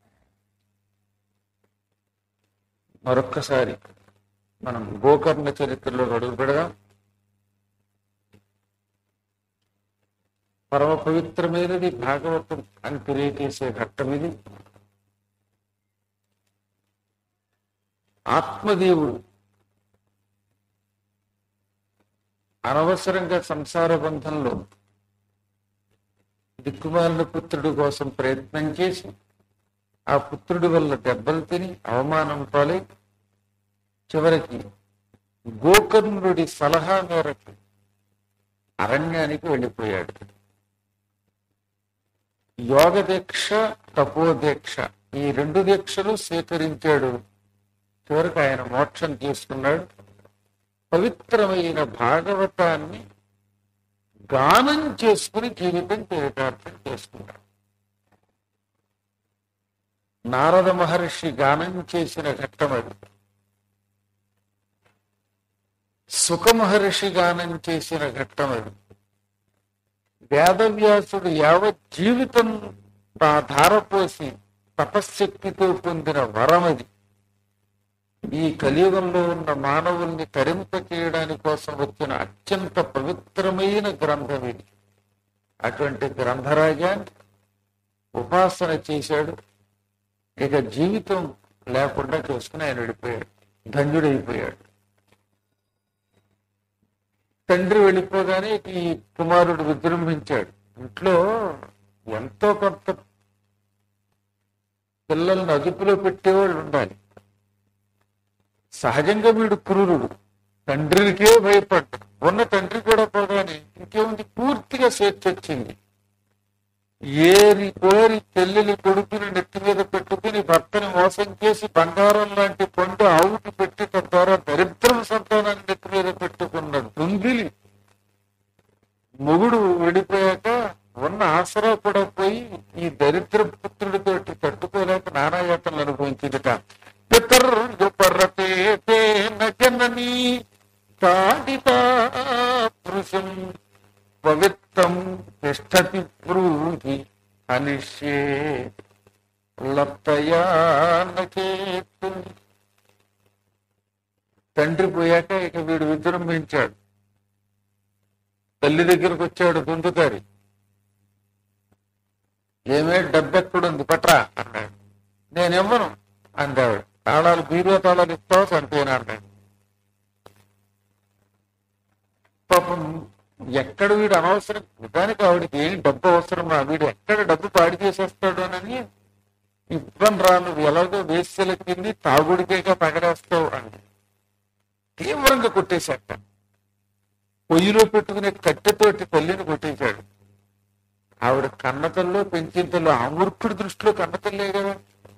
మరొక్కసారి మనం గోకర్ణ చరిత్రలో అడుగు పెడదాం పరమ పవిత్రమైనది భాగవతం అని తెలియజేసే ఘట్టం ఇది ఆత్మదేవుడు అనవసరంగా సంసార బంధంలో దిక్కుమాలిన పుత్రుడి కోసం ప్రయత్నం చేసి ఆ పుత్రుడి వల్ల దెబ్బలు తిని అవమానం పాలై చివరికి గోకర్ణుడి సలహా మేరకు అరణ్యానికి వెళ్ళిపోయాడు యోగ దీక్ష తపోదీక్ష ఈ రెండు దీక్షలు స్వీకరించాడు చివరికి ఆయన మోక్షం తీసుకున్నాడు పవిత్రమైన భాగవతాన్ని గానం చేసుకుని జీవితం చరితార్థం చేసుకున్నాడు నారద మహర్షి గానం చేసిన ఘట్టం అది సుఖమహర్షి గానం చేసిన ఘట్టం అది వేదవ్యాసుడు యావత్ జీవితం తా ధారపోసి తపశ్శక్తితో పొందిన వరం అది ఈ కలియుగంలో ఉన్న మానవుల్ని తరింప చేయడానికి కోసం వచ్చిన అత్యంత పవిత్రమైన గ్రంథం ఇది అటువంటి గ్రంథరాజాన్ని ఉపాసన చేశాడు ఇక జీవితం లేకుండా చూసుకుని ఆయన వెళ్ళిపోయాడు ధన్యుడైపోయాడు తండ్రి వెళ్ళిపోగానే ఈ కుమారుడు విజృంభించాడు ఇంట్లో ఎంతో కొంత పిల్లల్ని అదుపులో పెట్టేవాళ్ళు ఉండాలి సహజంగా వీడు క్రూరుడు తండ్రికే భయపడ్డాడు ఉన్న తండ్రి కూడా పోగానే ఇంకేముంది పూర్తిగా స్వేచ్ఛ వచ్చింది ఏరి కోరి చెల్లెలి కొడుకుని నెత్తి మీద పెట్టుకుని భర్తని మోసం చేసి బంగారం లాంటి పండు ఆవుకి పెట్టి తద్వారా దరిద్రం సంతానాన్ని నెత్తి మీద పెట్టుకున్నాడు తుంగిలి మొగుడు వెళ్ళిపోయాక ఉన్న ఆసరా కూడా పోయి ఈ దరిద్ర పుత్రుడితోటి తట్టుకోలేక నానాయాతనలు అనుభవించిందిట పితరు పర్రతే జననీ తాడితా పురుషం పవిత్రం తిష్టతి బ్రూహి అనిష్యే లప్తయానకేతు తండ్రి పోయాక ఇక వీడు విజృంభించాడు తల్లి దగ్గరకు వచ్చాడు దుందుకారి ఏమే డబ్బెక్కడుంది పట్రా అన్నాడు నేనివ్వను అందావిడ తాళాలు బీరువా తాళాలు ఇస్తావు చనిపోయినా అన్నాడు పాపం ఎక్కడ వీడు అనవసరం నిజానికి ఆవిడకి ఏం డబ్బు అవసరమా వీడు ఎక్కడ డబ్బు పాడి చేసేస్తాడు అని ఇబ్బంది రా నువ్వు ఎలాగో వేస్యలకి తాగుడికేగా పగడేస్తావు అని తీవ్రంగా కొట్టేశాట పొయ్యిలో పెట్టుకునే కట్టెతోటి తల్లిని కొట్టేశాడు ఆవిడ కన్నతల్లో పెంచింతల్లో ఆ మూర్ఖుడి దృష్టిలో కన్నతల్లే కదా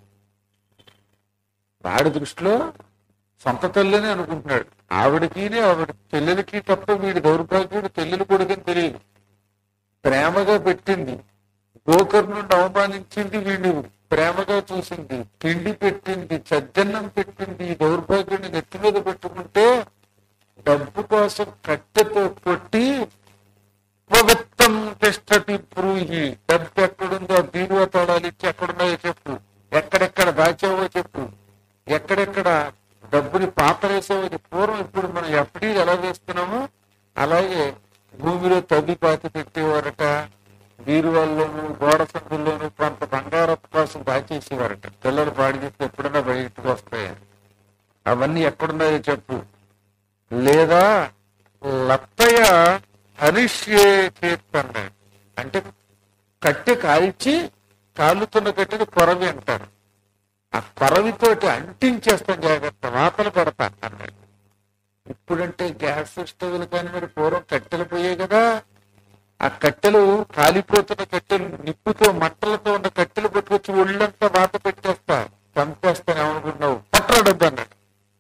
వాడి దృష్టిలో సొంత తల్లిని అనుకుంటున్నాడు ఆవిడకి ఆవిడ చెల్లెలకి తప్ప వీడి దౌర్భాగ్యుడు చెల్లెలు కొడుకని తెలియదు ప్రేమగా పెట్టింది గోకర్ణుడిని అవమానించింది వీడిని ప్రేమగా చూసింది తిండి పెట్టింది చద్దన్నం పెట్టింది ఈ దౌర్భాగ్యుడిని నెత్తి మీద పెట్టుకుంటే డబ్బు కోసం కట్టెతో కొట్టి పవిత్రం తిష్టతి బ్రూహి డబ్బు ఎక్కడుందో బీరువా తాళాలు ఇచ్చి ఎక్కడున్నాయో చెప్పు ఎక్కడెక్కడ దాచావో చెప్పు ఎక్కడెక్కడ డబ్బుని పాతరేసావో పూర్వం ఇప్పుడు మనం ఎఫ్డీ ఎలా వేస్తున్నామో అలాగే భూమిలో తవ్వి పాతి పెట్టేవారట బీరువాల్లోనూ గోడ సందుల్లోనూ కొంత బంగారపు కోసం దాచేసేవారట పిల్లలు పాడి చేస్తే ఎప్పుడైనా బయటకు వస్తాయి అవన్నీ ఎక్కడున్నాయో చెప్పు లేదా లత్తయ్య హరిష్యే చేతన్న అంటే కట్టె కాల్చి కాలుతున్న కట్టెని కొరవి అంటారు ఆ కొరవితోటి అంటించేస్తాం జాగ్రత్త వాతలు పెడతా అన్నాడు ఇప్పుడంటే గ్యాస్ స్టవ్లు కానీ మరి పూర్వం కట్టెలు పోయాయి కదా ఆ కట్టెలు కాలిపోతున్న కట్టెలు నిప్పుతో మంటలతో ఉన్న కట్టెలు పట్టుకొచ్చి ఒళ్ళంతా వాత పెట్టేస్తా చంపేస్తాను ఏమనుకుంటున్నావు పట్రా డబ్బు అన్నాడు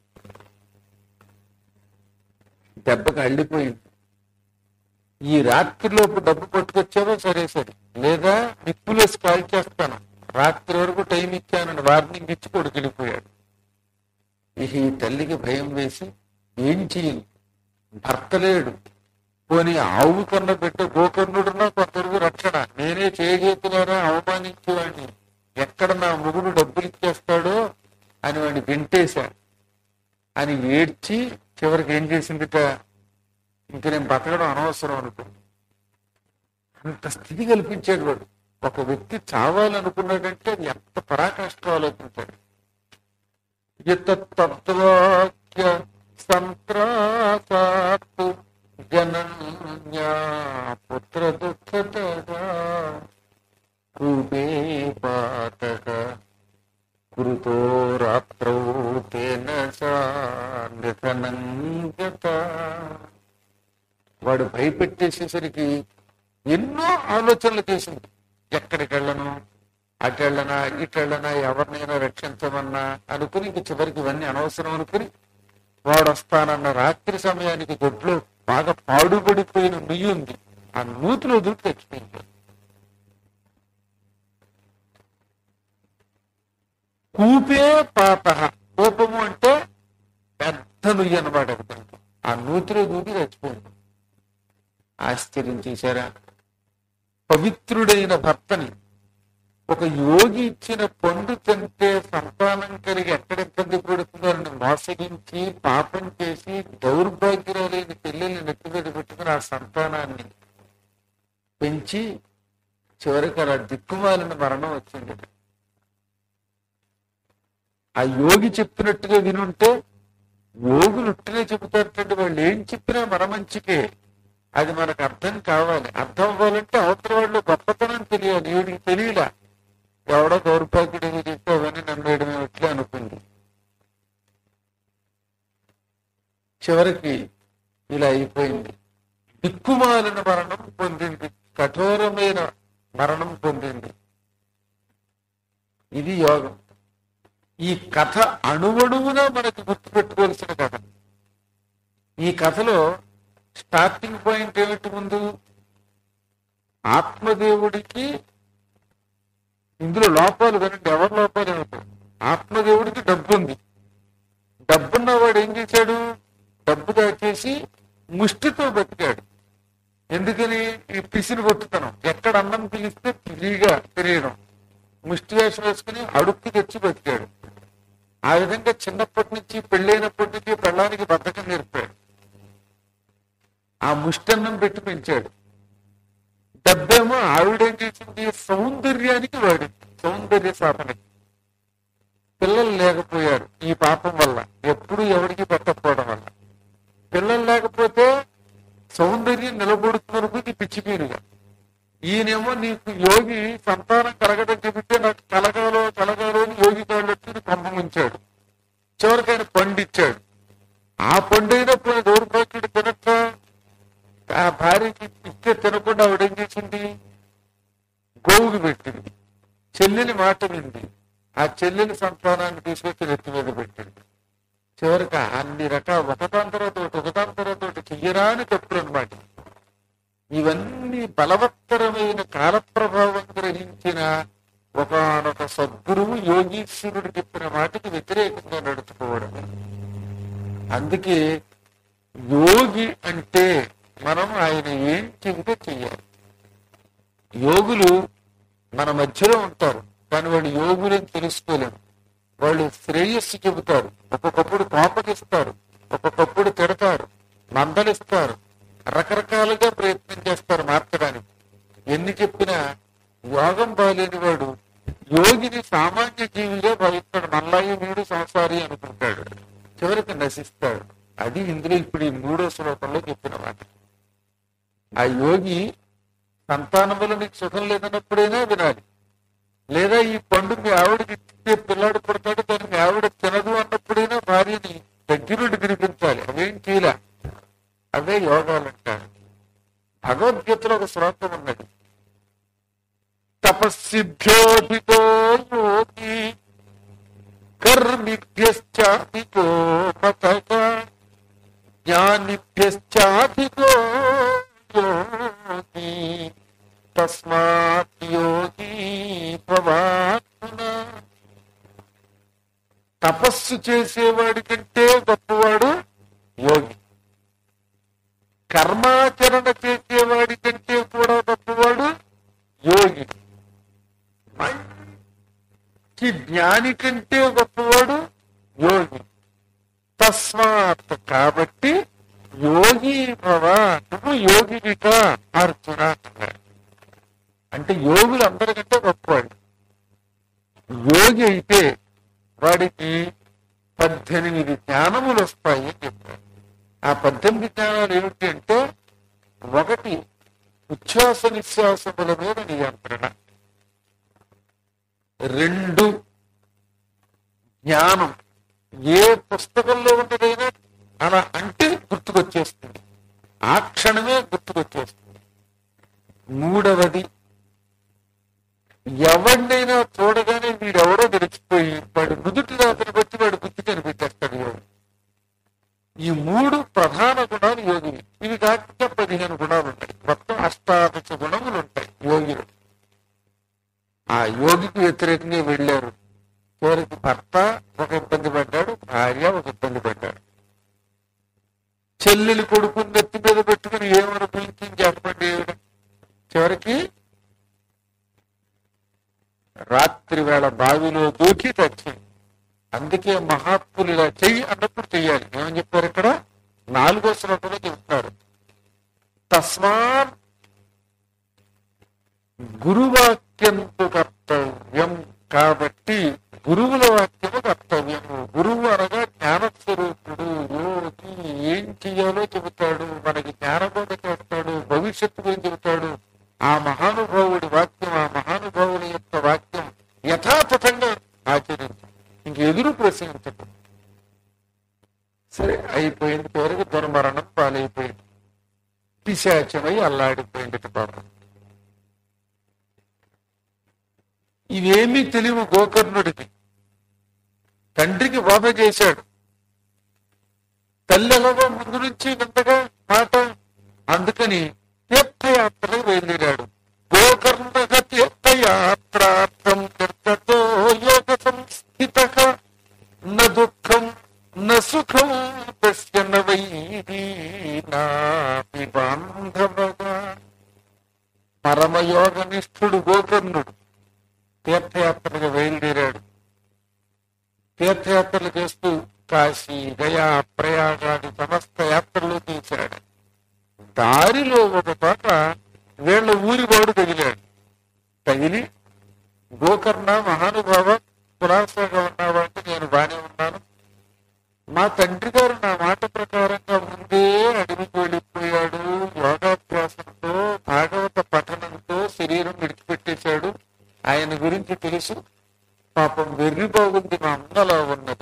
దెబ్బకి అల్లిపోయింది ఈ రాత్రిలోపు డబ్బు పట్టుకొచ్చావో సరే సరే లేదా నిప్పులేసి కాల్ చేస్తాను రాత్రి వరకు టైం ఇచ్చానని వార్నింగ్ ఇచ్చి కొడుకు వెళ్ళిపోయాడు ఇక ఈ తల్లికి భయం వేసి ఏం చేయను భర్త లేడు పోనీ ఆవు కన్న పెట్టే గోకర్ణుడున్నా కొంతవరకు రక్షణ నేనే చేయజేతున్నారా అవమానించేవాడిని ఎక్కడ నా మొగుడు డబ్బులు ఇచ్చేస్తాడో అని వాడిని వెంటేశా అని ఏడ్చి చివరికి ఏం చేసిందిట ఇంక నేను బతకడం అనవసరం అనుకో అంత స్థితి కల్పించాడు వాడు ఒక వ్యక్తి చావాలనుకున్నాడంటే అది ఎంత పరాకాష్ట ఆలోచించాడు తత్వాక్య సంత్రాసాత్తు జనన్యా పుత్ర దుఃఖతగా రూపే పాతక కురుతో రాత్రౌ తేన సా నిధనంగత వాడు భయపెట్టేసేసరికి ఎన్నో ఆలోచనలు చేసింది ఎక్కడికి వెళ్ళను అటు వెళ్ళనా ఇటు వెళ్ళనా ఎవరినైనా రక్షించమన్నా అనుకుని ఇంక చివరికి ఇవన్నీ అనవసరం అనుకుని వాడు వస్తానన్న రాత్రి సమయానికి దొడ్లో బాగా పాడుపడిపోయిన నుయ్యి ఉంది ఆ నూతిలో దూకి తెచ్చిపోయింది కూపే పాత కోపము అంటే పెద్ద నుయ్యి అనమాట అది దానికి. ఆ నూతి నూతిలో దూకి చచ్చిపోయింది ఆశ్చర్యం చేశారా పవిత్రుడైన భర్తని ఒక యోగి ఇచ్చిన పండు తింటే సంతానం కలిగి ఎక్కడ ఇబ్బంది పడుతుందో అని మోసగించి పాపం చేసి దౌర్భాగ్యురాలైన పిల్లల్ని నెత్తి మీద పెట్టుకుని ఆ సంతానాన్ని పెంచి చివరికి అలా దిక్కుమాలిన మరణం వచ్చింది ఆ యోగి చెప్పినట్టుగా వినుంటే యోగులు ఉట్టినే చెబుతారంటే వాళ్ళు ఏం చెప్పినా మన మంచికే అది మనకు అర్థం కావాలి అర్థం అవ్వాలంటే అవతల వాళ్ళు గొప్పతనం తెలియాలి ఈవిడికి తెలియలా ఎవడో దౌర్భాగ్యుడు చెప్తే అవన్నీ నమ్మేయడం ఎట్లా అనుకుంది చివరికి ఇలా అయిపోయింది దిక్కుమాలిన మరణం పొందింది కఠోరమైన మరణం పొందింది ఇది యోగం ఈ కథ అణువణువునా మనకి గుర్తుపెట్టుకోవాల్సిన కథ ఈ కథలో స్టార్టింగ్ పాయింట్ ఏమిటి ముందు ఆత్మదేవుడికి ఇందులో లోపాలు కనండి ఎవరి లోపాలు ఏమిటి ఆత్మదేవుడికి డబ్బు ఉంది డబ్బున్నవాడు ఏం చేశాడు డబ్బు దాచేసి ముష్టితో బతికాడు ఎందుకని ఈ పిసిని కొట్టుతనం ఎక్కడ అన్నం పిలిస్తే ఫ్రీగా తిరియడం ముష్టి వేషం వేసుకుని అడుక్కు తెచ్చి బతికాడు ఆ విధంగా చిన్నప్పటి నుంచి పెళ్ళైనప్పటి నుంచి పెళ్ళానికి బద్ధకం నేర్పాడు ఆ ముష్టన్నం పెట్టి పెంచాడు డబ్బేమో ఆవిడేం చేసింది సౌందర్యానికి వాడింది సౌందర్య సాధనకి పిల్లలు లేకపోయారు ఈ పాపం వల్ల ఎప్పుడు ఎవరికి పెట్టకపోవడం వల్ల పిల్లలు లేకపోతే సౌందర్యం నిలబడుతున్నది పిచ్చి పీరుగా ఈయనేమో నీకు యోగి సంతానం కలగడం చెబితే నాకు కలగాలో కలగాలో అని యోగి కాళ్ళు వచ్చి పంపముంచాడు చివరికి ఆయన పండు ఇచ్చాడు ఆ పండు అయినప్పుడు దౌర్భాగ్యుడు తినక ఆ భార్యకి ఇస్తే తినకుండా ఆవిడ ఏం చేసింది గోవుకి పెట్టింది చెల్లెలి మాట వింది ఆ చెల్లెలి సంతానాన్ని తీసుకొచ్చి నెత్తి మీద పెట్టింది చివరికి అన్ని రకాల ఒకదాని తర్వాత ఒకటి ఒకదాని తర్వాత ఒకటి చెయ్యరాని తప్పులు అనమాట ఇవన్నీ బలవత్తరమైన కాలప్రభావం గ్రహించిన ఒకనొక సద్గురువు యోగీశ్వరుడు చెప్పిన మాటకి వ్యతిరేకంగా నడుచుకోవడం అందుకే యోగి అంటే మనం ఆయన ఏం చెబితే చెయ్యాలి యోగులు మన మధ్యలో ఉంటారు కానీ వాళ్ళు యోగులని తెలుసుకోలేము వాళ్ళు శ్రేయస్సు చెబుతారు ఒక్కొక్కప్పుడు కోపగిస్తారు ఒక్కొక్కప్పుడు తిడతారు మందలిస్తారు రకరకాలుగా ప్రయత్నం చేస్తారు మార్చడానికి ఎన్ని చెప్పినా యోగం బాలేని వాడు యోగిని సామాన్య జీవిగా భావిస్తాడు మల్లాయి వీడు సంసారి అనుకుంటాడు చివరికి నశిస్తాడు అది ఇందులో ఇప్పుడు ఈ మూడో శ్లోకంలో చెప్పిన మాట ఆ యోగి సంతానం వల్ల నీకు సుఖం లేదన్నప్పుడైనా వినాలి లేదా ఈ పండు మీ ఆవిడకి ఇస్తే పిల్లాడు పుడతాడు కానీ మీ ఆవిడ తినదు అన్నప్పుడైనా భార్యని దగ్గరుండి వినిపించాలి అవేం చేయలే అవే యోగాలంటారు భగవద్గీతలో ఒక శ్లోకం ఉన్నది తపస్సిభ్యోధితో యోగి కర్మిభ్యశ్చాధికో మతక జ్ఞానిభ్యశ్చాధికో యోగి తస్మాత్ యోగి భవాత్మన తపస్సు చేసేవాడి కంటే గొప్పవాడు యోగి కర్మాచరణ చేసేవాడి కంటే కూడా గొప్పవాడు యోగి మంచి జ్ఞాని కంటే గొప్పవాడు యోగి తస్మాత్ కాబట్టి యోగి భవ నువ్వు యోగినిక అర్జున అన్నాడు అంటే యోగులు అందరికంటే గొప్పవాడు యోగి అయితే వాడికి పద్దెనిమిది జ్ఞానములు వస్తాయి అని చెప్పారు ఆ పద్దెనిమిది జ్ఞానాలు ఏమిటి అంటే ఒకటి ఉచ్ఛ్వాస నిశ్వాసముల మీద నియంత్రణ రెండు జ్ఞానం ఏ పుస్తకంలో ఉన్నదైనా అలా అంటే గుర్తుకొచ్చేస్తుంది ఆ క్షణమే గుర్తుకొచ్చేస్తుంది మూడవది ఎవరినైనా చూడగానే వీడెవడో గడిచిపోయి వాడు నుదుటి రాత్రి బట్టి వాడు గుర్తు కనిపించేస్తాడు యోగి ఈ మూడు ప్రధాన గుణాలు యోగివి ఇవి కాకుండా పదిహేను గుణాలు ఉంటాయి మొత్తం అష్టాదశ గుణములు ఉంటాయి యోగిలు ఆ యోగికి వ్యతిరేకంగా వెళ్ళారు చివరికి భర్త ఒక ఇబ్బంది పడ్డాడు భార్య ఒక ఇబ్బంది పడ్డాడు చెల్లెలి కొడుకు నెత్తి మీద పెట్టుకుని ఏమనుభవించింది చెప్పండి చివరికి రాత్రి వేళ బావిలో దూకి చచ్చింది అందుకే మహాత్ములు ఇలా చెయ్యి అన్నప్పుడు చెయ్యాలి ఏమని చెప్పారు ఇక్కడ నాలుగో శ్లోకంలో చెప్తున్నారు తస్మాన్ గురువాక్యంతో కర్తవ్యం కాబట్టి గురువుల వాక్యము కర్తవ్యము గురువు అనగా జ్ఞానస్వరూపుడు యోగి ఏం చెయ్యాలో చెబుతాడు మనకి జ్ఞానబోధ చేస్తాడు భవిష్యత్తు గురించి చెబుతాడు ఆ మహానుభావుడి వాక్యం ఆ మహానుభావుని యొక్క వాక్యం యథాతథంగా ఆచరించు ఇంక ఎదురు ప్రశ్నించదు సరే అయిపోయింది చివరికి దుర్మరణం పాలైపోయింది పిశాచమై అల్లాడిపోయింది పాపం ఇవేమీ తెలియవు గోకర్ణుడికి తండ్రికి బోధ చేశాడు తల్లి ఎలాగో ముందు నుంచి వింతగా మాట అందుకని తీర్థయాత్రకు బయలుదేరాడు గోకర్ణ తీర్థయాత్రార్థం తీర్థతో యోగ సంస్థిత న దుఃఖం న సుఖం పశ్యన వైదీనాపి బాంధవగా పరమయోగ నిష్ఠుడు గోకర్ణుడు తీర్థయాత్రలకు బయలుదేరాడు తీర్థయాత్రలు చేస్తూ కాశీ గయా ప్రయాగాది సమస్త యాత్రలు తీశాడు దారిలో ఒక చోట వీళ్ళ ఊరి వాడు తగిలాడు తగిలి గోకర్ణ మహానుభావ కులాసగా ఉన్నావా అంటే నేను బానే ఉన్నాను మా తండ్రి గారు నా మాట ప్రకారంగా ముందే అడవికి వెళ్ళిపోయాడు యోగాభ్యాసంతో భాగవత పఠనంతో శరీరం విడిచిపెట్టేశాడు ఆయన గురించి తెలుసు పాపం వెర్రి బాగుంది మా అమ్మలా ఉన్నది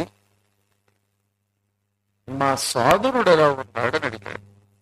మా సోదరుడు ఎలా ఉన్నాడని అడిగాడు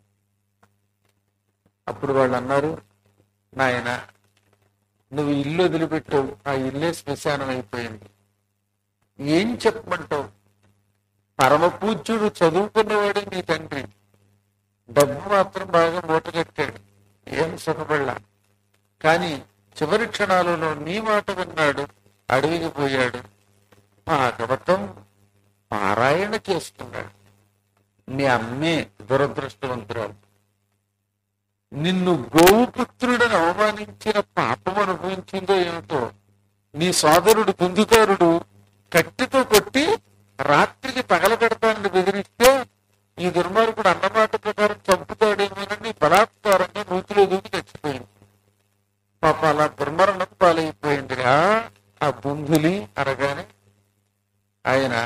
అప్పుడు వాళ్ళు అన్నారు నాయన నువ్వు ఇల్లు వదిలిపెట్టావు ఆ ఇల్లే శ్మశానం అయిపోయింది ఏం చెప్పమంటావు పరమ పూజ్యుడు చదువుకున్నవాడే నీ తండ్రి డబ్బు మాత్రం బాగా మూటగట్టాడు ఏం సుఖపడలా కానీ చివరి క్షణాలలో నీ మాట విన్నాడు అడవికి పోయాడు భాగవతం పారాయణ చేస్తున్నాడు నీ అమ్మే దురదృష్టవంతురాలు నిన్ను గోవుపుత్రుడని అవమానించిన పాపం అనుభవించిందో ఏమిటో నీ సోదరుడు కుందుకారుడు కత్తితో కొట్టి రాత్రికి తగలబెడతానని బెదిరిస్తే ఈ దుర్మార్గుడు అన్నమాట ప్రకారం చంపుతాడేమోనని బలాత్కారంగా నూతిలో దూకి చచ్చిపోయింది పాప అలా దుర్మరణం పాలైపోయిందిరా ఆ బుంధులి అనగానే ఆయన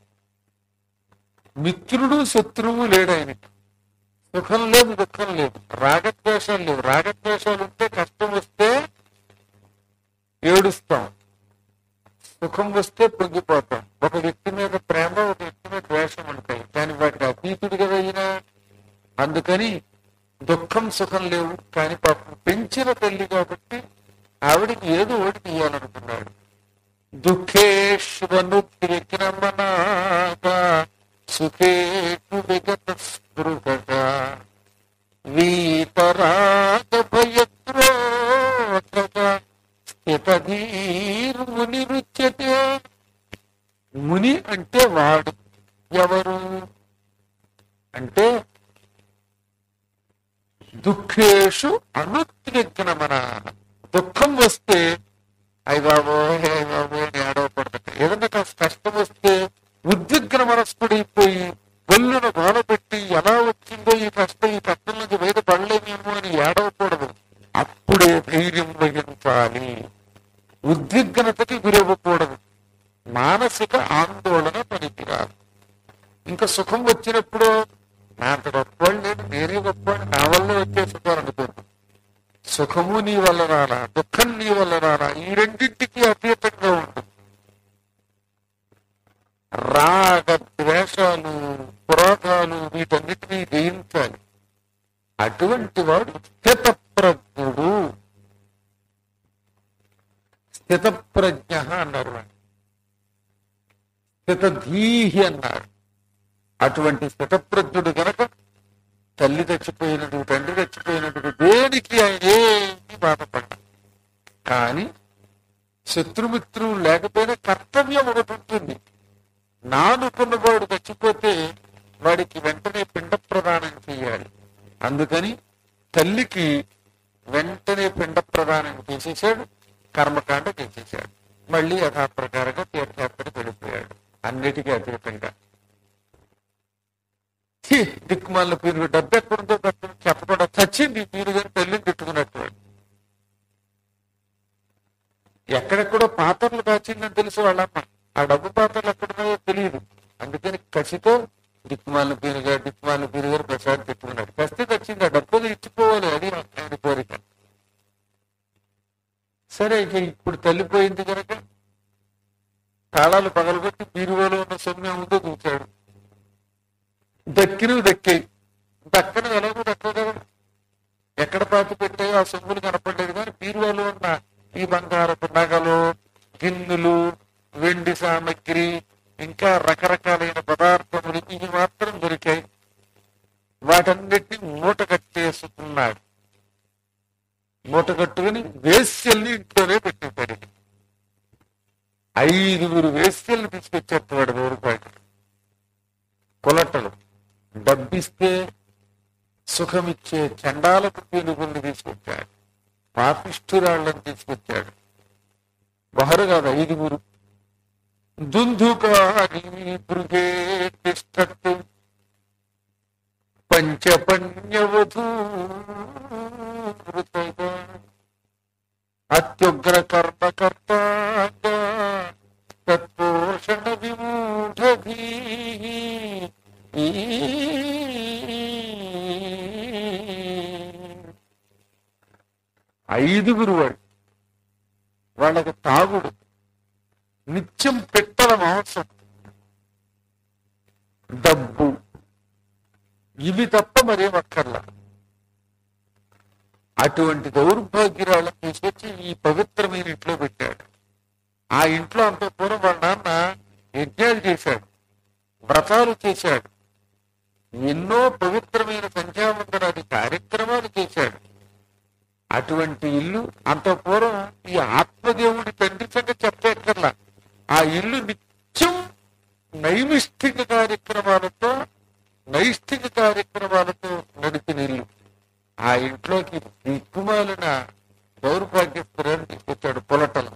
మిత్రుడు శత్రువు లేడు ఆయనకి సుఖం లేదు దుఃఖం లేదు రాగద్వేషాలు లేవు రాగద్వేషాలు ఉంటే కష్టం వస్తే ఏడుస్తాం సుఖం వస్తే పొంగిపోతాం ఒక వ్యక్తి మీద ప్రేమ ఒక వ్యక్తి మీద ద్వేషం ఉంటాయి కానీ వాటికి అతీతుడు కదా ఈయన అందుకని దుఃఖం సుఖం లేవు కానీ పాపం పెంచిన తల్లి కాబట్టి ఆవిడికి ఏదో ఒకటి తీయాలనుకున్నాడు దుఃఖేష్వనుద్రిక్రమనాగా సుఖేషు విగత స్పృహగా వీతరాగ భయద్రోధగా స్థితధీరు ముని రుచ్యతే ముని అంటే వాడు ఎవరు అంటే దుఃఖేషు అనుద్విగ్నమన దుఃఖం వస్తే అయ్య బాబో హే బాబో అని ఏడవకూడదట ఏదన్నా కాస్త కష్టం వస్తే ఉద్విగ్న మనస్కుడైపోయి ఒళ్ళును బాధపెట్టి ఎలా వచ్చిందో ఈ కష్టం ఈ కష్టం నుంచి బయట పడలేమేమో అని ఏడవకూడదు అప్పుడే ధైర్యం వహించాలి ఉద్విగ్నతకి గురవ్వకూడదు మానసిక ఆందోళన పనికిరాదు ఇంకా సుఖం వచ్చినప్పుడు నా అంత గొప్పవాళ్ళు లేదు నేనే గొప్పవాడు నా వల్ల వచ్చే సుఖాలు అనుకోండి సుఖము నీ వల్ల రారా దుఃఖం నీ వల్ల రారా ఈ రెండింటికి అతీతంగా ఉంటుంది రాగ ద్వేషాలు పురాణాలు వీటన్నిటినీ జయించాలి అటువంటి వాడు స్థితప్రజ్ఞుడు స్థితప్రజ్ఞ అన్నారు వాడిని. స్థితధీహి అన్నారు అటువంటి స్థితప్రజ్ఞుడు గనక తల్లి చచ్చిపోయినట్టు తండ్రి చచ్చిపోయినట్టు దేనికి ఆయన ఏమి బాధపడ్డా కానీ శత్రుమిత్రులు లేకపోయినా కర్తవ్యం ఒకటి ఉంటుంది నానుకున్నవాడు చచ్చిపోతే వాడికి వెంటనే పిండ ప్రదానం చేయాలి అందుకని తల్లికి వెంటనే పిండ ప్రదానం చేసేసాడు కర్మకాండ చేసేసాడు మళ్ళీ యథాప్రకారంగా తీర్థయాత్రకు వెళ్ళిపోయాడు అన్నిటికీ అతీతంగా ఛీ, దిక్కుమాలిన పీరు డబ్బు ఎక్కడుందో పెట్టు చెప్పకుండా చచ్చింది ఈ పీరు గారు తల్లిని పెట్టుకున్నట్టు వాడు. ఎక్కడెక్కడో పాత్రలు కాచిందని తెలుసు వాళ్ళమ్మ ఆ డబ్బు పాత్రలు ఎక్కడున్నాయో తెలియదు అందుకని కసితో దిక్కుమాలిన పీరు గారు దిక్కుమాలిన పీరు గారు ప్రసాద్ పెట్టుకున్నాడు కస్తే వచ్చింది ఆ డబ్బులు ఇచ్చిపోవాలి అది ఆయన కోరిక సరే ఇక ఇప్పుడు తల్లిపోయింది కనుక తాళాలు పగలగొట్టి బీరువాలో ఉన్న సొమ్ము ఏముందో చూశాడు దక్కినవి దక్కాయి దక్కని ఎలాగో దక్కవు కదా ఎక్కడ పాతి పెట్టాయో ఆ సొమ్ములు కనపడలేదు కానీ బీరువాలో ఉన్న ఈ బంగారపు నగలు గిన్నెలు వెండి సామగ్రి ఇంకా రకరకాలైన పదార్థములు ఇవి మాత్రం దొరికాయి వాటన్నిటిని మూట కట్టేసుకున్నాడు మూట కట్టుకుని వేస్యల్ని ఇంట్లోనే పెట్టేశాడు ఐదుగురు వేస్యల్ని తీసుకొచ్చేస్తాడు వాడు నూరు రూపాయలు కొలటలు డబ్బిస్తే సుఖమిచ్చే చండాలకు పీనుగుల్ని తీసుకొచ్చాడు పాపిష్ఠురాళ్ళని తీసుకొచ్చాడు ఒకరు కాదు ఐదుగురు దుందుకారి భృగే తిష్టత్తు పంచపణ్యవధూ అత్యుగ్ర కర్మకర్త తత్పోషణ విమూఢీ ఐదుగురు వాడు వాళ్ళకి తాగుడు నిత్యం పెట్టల మాంసం డబ్బు ఇవి తప్ప మరేం అక్కర్లా అటువంటి దౌర్భాగ్యురాలను తీసుకొచ్చి ఈ పవిత్రమైన ఇంట్లో పెట్టాడు ఆ ఇంట్లో అంత పూర్వం వాళ్ళ నాన్న యజ్ఞాలు చేశాడు వ్రతాలు చేశాడు ఎన్నో పవిత్రమైన సంధ్యావందనాది కార్యక్రమాలు చేశాడు అటువంటి ఇల్లు అంత పూర్వం ఈ ఆత్మదేవుడి తండ్రి సంగతి చెప్పక్కర్లా ఆ ఇల్లు నిత్యం నైమిష్ఠిక కార్యక్రమాలతో నైష్ఠిక కార్యక్రమాలతో నడిపిన ఇల్లు ఆ ఇంట్లోకి దిక్కుమాలిన దౌర్భాగ్యస్తురాన్ని తీసుకొచ్చాడు పొలటలు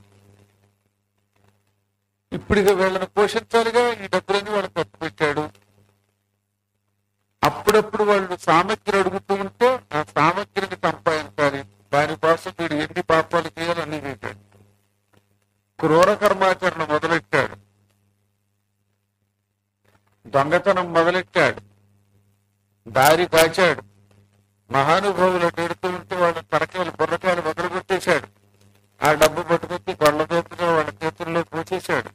ఇప్పుడుగా వీళ్ళని పోషించాలిగా ఈ డబ్బులన్నీ వాళ్ళకి ఖర్చు పెట్టాడు అప్పుడప్పుడు వాళ్ళు సామగ్రి అడుగుతూ ఉంటే ఆ సామగ్రిని సంపాదించాలి దానికోసం వీడు ఎన్ని పాపాలు చేయాలో అన్ని చేశాడు క్రూర కర్మాచరణ మొదలెట్టాడు దొంగతనం మొదలెట్టాడు దారి కాచాడు మహానుభావులు పెడుతూ ఉంటే వాళ్ళ తరకాయలు బుర్రకాయలు మొదలుపెట్టేశాడు ఆ డబ్బు పట్టుకొచ్చి గొల్లదోపుగా వాళ్ళ చేతుల్లో పోసేశాడు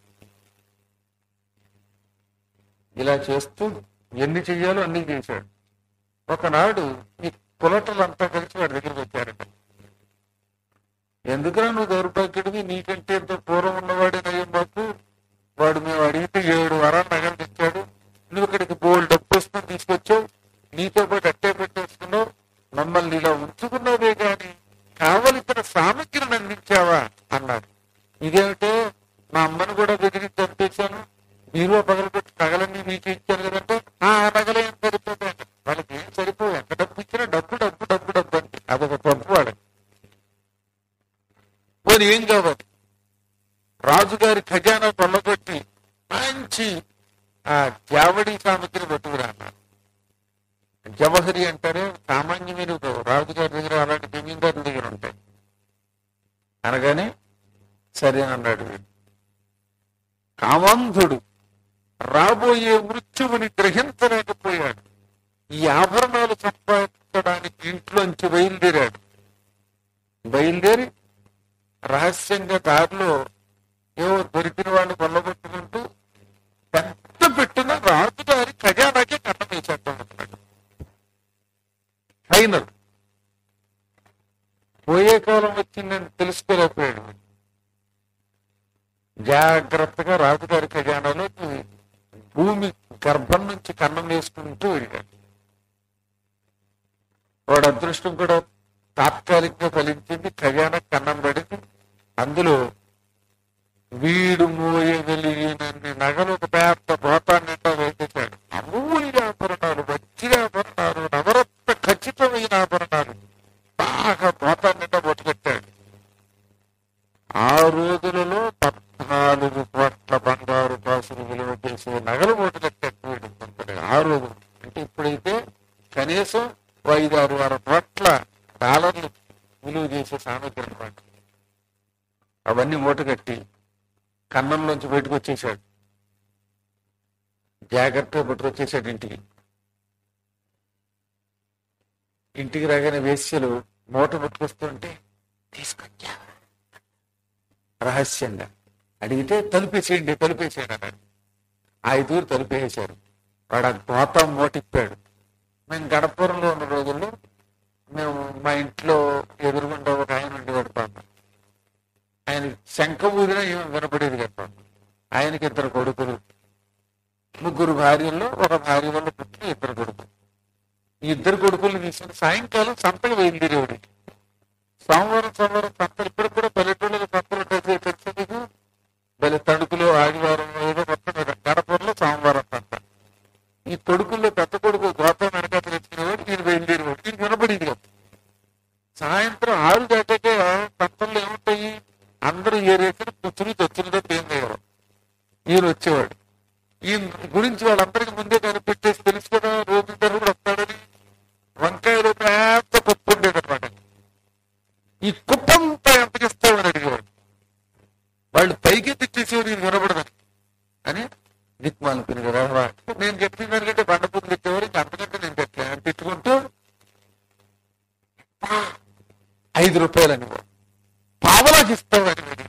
ఇలా చేస్తూ ఎన్ని చెయ్యాలో అన్ని చేశాడు ఒకనాడు ఈ కులటలంతా కలిసి వాడి దగ్గరికి వచ్చారట ఎందుకురా నువ్వు దౌర్భాగ్యుడివి నీకంటే ఎంతో పూర్వం ఉన్నవాడే నయం మాకు వాడు మేము అడిగితే ఏడు వరాలు నగలు తెచ్చాడు నువ్వు ఇక్కడికి బోల్డ్ డబ్బు వస్తుంది తీసుకొచ్చావు నీతో పాటు అట్టే పెట్టేసుకున్నావు మమ్మల్ని ఇలా ఉంచుకున్నావే గాని కావలసిన సామగ్రిని అందించావా అన్నారు ఇదేమిటో మా అమ్మను కూడా బెదిరించి చంపేశాను మీరు పగలబెట్టి నగలన్నీ మీకు ఇచ్చారు కదంటే ఆ నగలు ఏం సరిపోతాయి వాళ్ళకి ఏం సరిపోవు ఎంత డబ్బు ఇచ్చినా డబ్బు డబ్బు డబ్బు డబ్బు అంటే అదొక తప్పు వాళ్ళకి పోనీ ఏం కావాలి రాజుగారి ఖజానా కొల్లగొట్టి మంచి ఆ జావడి సామగ్రి పట్టుకురా అన్నారు జవహరి అంటారే సామాన్యమైన రాజుగారి దగ్గర అలాంటి జమీందారుల దగ్గర ఉంటాయి అనగానే సరే అన్నాడు వీడు. కామాంధుడు రాబోయే మృత్యువుని గ్రహించలేకపోయాడు ఈ ఆభరణాలు సంపాదించడానికి ఇంట్లోంచి బయలుదేరాడు బయలుదేరి రహస్యంగా దారిలో ఏవో దొరికిన వాళ్ళు కొల్లగొట్టుకుంటూ పెద్ద పెట్టిన రాజుగారి ఖజానాకే కన్నం వేసేస్తాడు ఫైనల్ పోయే కాలం వచ్చిందని తెలుసుకోలేకపోయాడు జాగ్రత్తగా రాజుగారి ఖజానాలోకి భూమి గర్భం నుంచి కన్నం వేసుకుంటూ వెళ్ళాడు వాడు అదృష్టం కూడా తాత్కాలికంగా ఫలించింది ఖజానా కన్నం పడింది అందులో వీడు మోయగలిగినన్ని నగలు ఒక పెద్ద గోతాన్ని నిండా వేసేశాడు అమూల్యాపర కాసులు విలువ చేసి నగలు మూట కట్టేటువంటి ఆ రోజు అంటే ఇప్పుడైతే కనీసం ఓ ఐదు ఆరు ఆరు కోట్ల డాలర్లు విలువ చేసే సామగ్రి అనమాట అవన్నీ మూట కట్టి కన్నంలోంచి బయటకు వచ్చేసాడు జాగ్రత్తగా పట్టుకొచ్చేసాడు ఇంటికి ఇంటికి రాగానే వేశ్యలు మూట పట్టుకొస్తుంటే తీసుకొచ్చా రహస్యంగా అడిగితే తలుపేసేయండి తలుపేసేయండి అన్నాడు ఐదుగురు తలుపేసారు వాడు ఆ గోతం మూటిప్పాడు మేము గణపురంలో ఉన్న రోజుల్లో మేము మా ఇంట్లో ఎదురుగుండా ఒక ఆయన ఉండేవాడు పాప ఆయన శంఖ ఊదిన ఏమి వినపడేది కదా పాప ఆయనకి ఇద్దరు కొడుకులు ముగ్గురు భార్యల్లో ఒక భార్య వల్ల పుట్టిన ఇద్దరు కొడుకులు ఈ ఇద్దరు కొడుకులు తీసుకుని సాయంకాలం సంతకు బయలుదేరేవాడు సోమవారం సోమవారం సంతలు ఇప్పుడు కూడా పల్లెటూళ్ళలో సంతలు ఉంటాయి తెలుసు మీకు బలి తణుకులో ఆదివారం ఏదో మొత్తం గడపూర్లో సోమవారం సంత ఈ కొడుకుల్లో పెద్ద కొడుకు గోతం వెనకాతలు ఎత్తుకునేవాడు ఈయన బయలుదేరేవాడు ఈయన వినపడేది కదా సాయంత్రం ఆరు దాటాకే సంతల్లో ఏముంటాయి అందరూ ఏరేసిన పుచ్చులు తొచ్చులతో ఏం చేయరు ఈయన వచ్చేవాడు ఈయన గురించి వాళ్ళందరికీ ముందే కనిపెట్టేసి తెలుసు కదా రోజు కూడా వస్తాడని వంకాయలు పెద్ద కుప్ప ఉండేది అనమాట ఈ కుప్పంతా ఎంతకి ఇస్తామని అడిగేవాడు వాళ్ళు పైకి తిట్టేసేవారు ఇది వినపడదని అని దిక్మాలకుని కదా నేను చెప్పిన దానికంటే బండపూలు తిట్టేవారు ఇంకా అంతకంటే నేను పెట్టలే అని తిట్టుకుంటూ "ఆ, ఐదు రూపాయలు అని పావలాకి ఇస్తామని మరి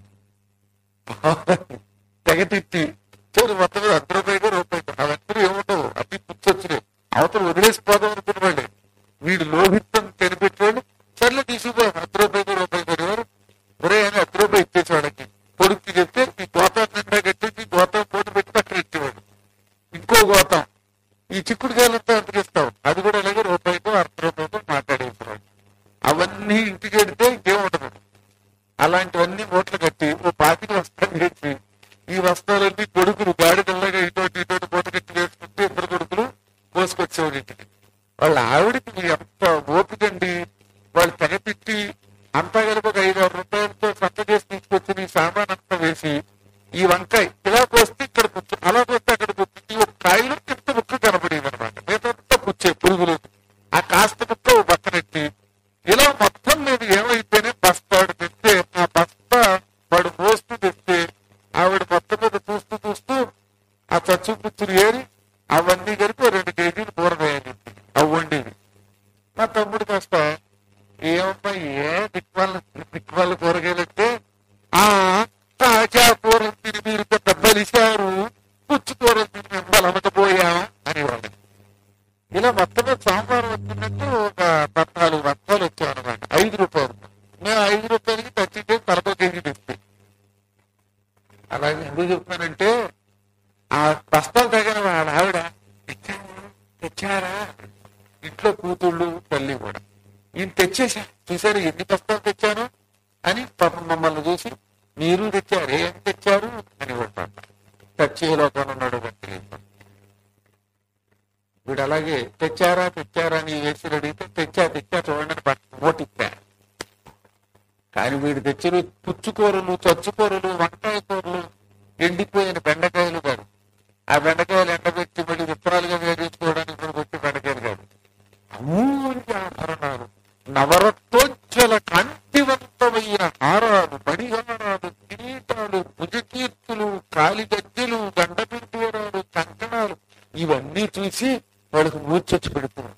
తెగ తిట్టి చూడు మొత్తం మీద అర్ధ రూపాయలు రూపాయి అవన్నీ ఏముండవు అన్ని పుచ్చొచ్చినాయి అవతల వదిలేసిపోదాం అనుకున్నవాళ్ళు వీడు లోహిత్తం కనిపెట్టేవాళ్ళు సర్లే తీసుకుపో అర్ధ రూపాయలు రూపాయి కొనేవారు ఒరే అని అర్ధ రూపాయి ఇచ్చేసేవాళ్ళకి కొడుకు చెప్తే ఈ గోతం నిండా కట్టేసి గోతం పోటీ పెట్టి పక్కన ఇచ్చేవాడు ఇంకో గోతం ఈ చిక్కుడుకాయలంతా ఎంతకి ఇస్తాం అది కూడా అలాగే రూపాయితో అర్ధ రూపాయితో మాట్లాడేసేవాడు అవన్నీ ఇంటికి వెడితే ఇంకేముండదు అలాంటివన్నీ మూటలు కట్టి ఓ పాతిక వస్త్రం చేసి ఈ వస్త్రాలన్నీ కొడుకులు గాడిదల్లాగా ఇటువంటి ఇటువంటి మూట కట్టి వేసుకుంటే ఇద్దరు కొడుకులు కోసుకొచ్చేవాడు ఇంటికి వాళ్ళ ఆవిడకి మీ ఎంత ఓపికండి వాళ్ళు తెగ తిట్టి అంతా కలిపి ఒక ఐదు ఆరు రూపాయలతో సంత చేసి తీసుకొచ్చి ఈ సామాన్ అంతా వేసి ఈ వంకాయ ఇలా కోస్తే ఇక్కడ పుచ్చు అలా కోస్తే అక్కడ పుచ్చు ఈ ఒక కాయలో ఇంత ముక్క కనపడేది అనమాట మిగతా పుచ్చే పురుగులు ఆ కాస్త ముక్క ఓ పక్కనెట్టి ఇలా మొత్తం మీద ఏమైతేనే బస్తాడు తెస్తే ఆ బస్తా వాడు మోస్తూ తెస్తే ఆవిడ మొత్తం మీద చూస్తూ చూస్తూ ఆ చచ్చు పుచ్చులు ఏరి అవన్నీ కలిపి ఓ రెండు కేజీలు కూరగాయలు అవి వండేది మా తమ్ముడు కాస్త ఏమమ్మా ఏ దిక్వాళ్ళ దిక్వాళ్ళ కూరగాయలు అంటే ఆ తాజా కూరలు తిని మీరు పెద్ద బలిశారు పుచ్చు కూరలు తిని మిమ్మల్ని అనకపోయాం అనేవాడు ఇలా మొత్తం మీద సోమవారం వచ్చిందంటే ఒక పద్నాలుగు బస్తాలు వచ్చాయన్నమాట ఐదు రూపాయలు మేము ఐదు రూపాయలకి తెచ్చితే తలపో కేజీ తెస్తే అలాగే ఎందుకు చెప్తానంటే ఆ బస్తాలు తగిన వాళ్ళ ఆవిడ తెచ్చారా తెచ్చారా ఇంట్లో కూతుళ్ళు తల్లి కూడా ఈయన తెచ్చేసా చూసారు ఎన్ని బస్తాలు తెచ్చాను అని పాపం మమ్మల్ని చూసి మీరు తెచ్చారు ఏం తెచ్చారు అని కూడా తెచ్చే లోకాన్ని ఉన్నాడు బట్టి వీడు అలాగే తెచ్చారా తెచ్చారా అని వేసి అడిగితే తెచ్చా తెచ్చా చూడండి ఓటిచ్చా కానీ వీడు తెచ్చిన పుచ్చుకూరలు చచ్చుకూరలు వంకాయ కూరలు ఎండిపోయిన బెండకాయలు కాదు ఆ బెండకాయలు ఎండబెట్టి మళ్ళీ విత్తనాలుగా వేయించుకోవడానికి కూడా పెట్టి బెండకాయలు కాదు అమూల్య ఆభరణాలు నవరత్నోజ్వల కాంతివంతమైన హారాలు మణిహారాలు కిరీటాలు భుజకీర్తులు కాలిగజ్జలు గండపింటూరాలు కంకణాలు ఇవన్నీ చూసి వాడికి మూర్చొచ్చి పెడుతున్నాడు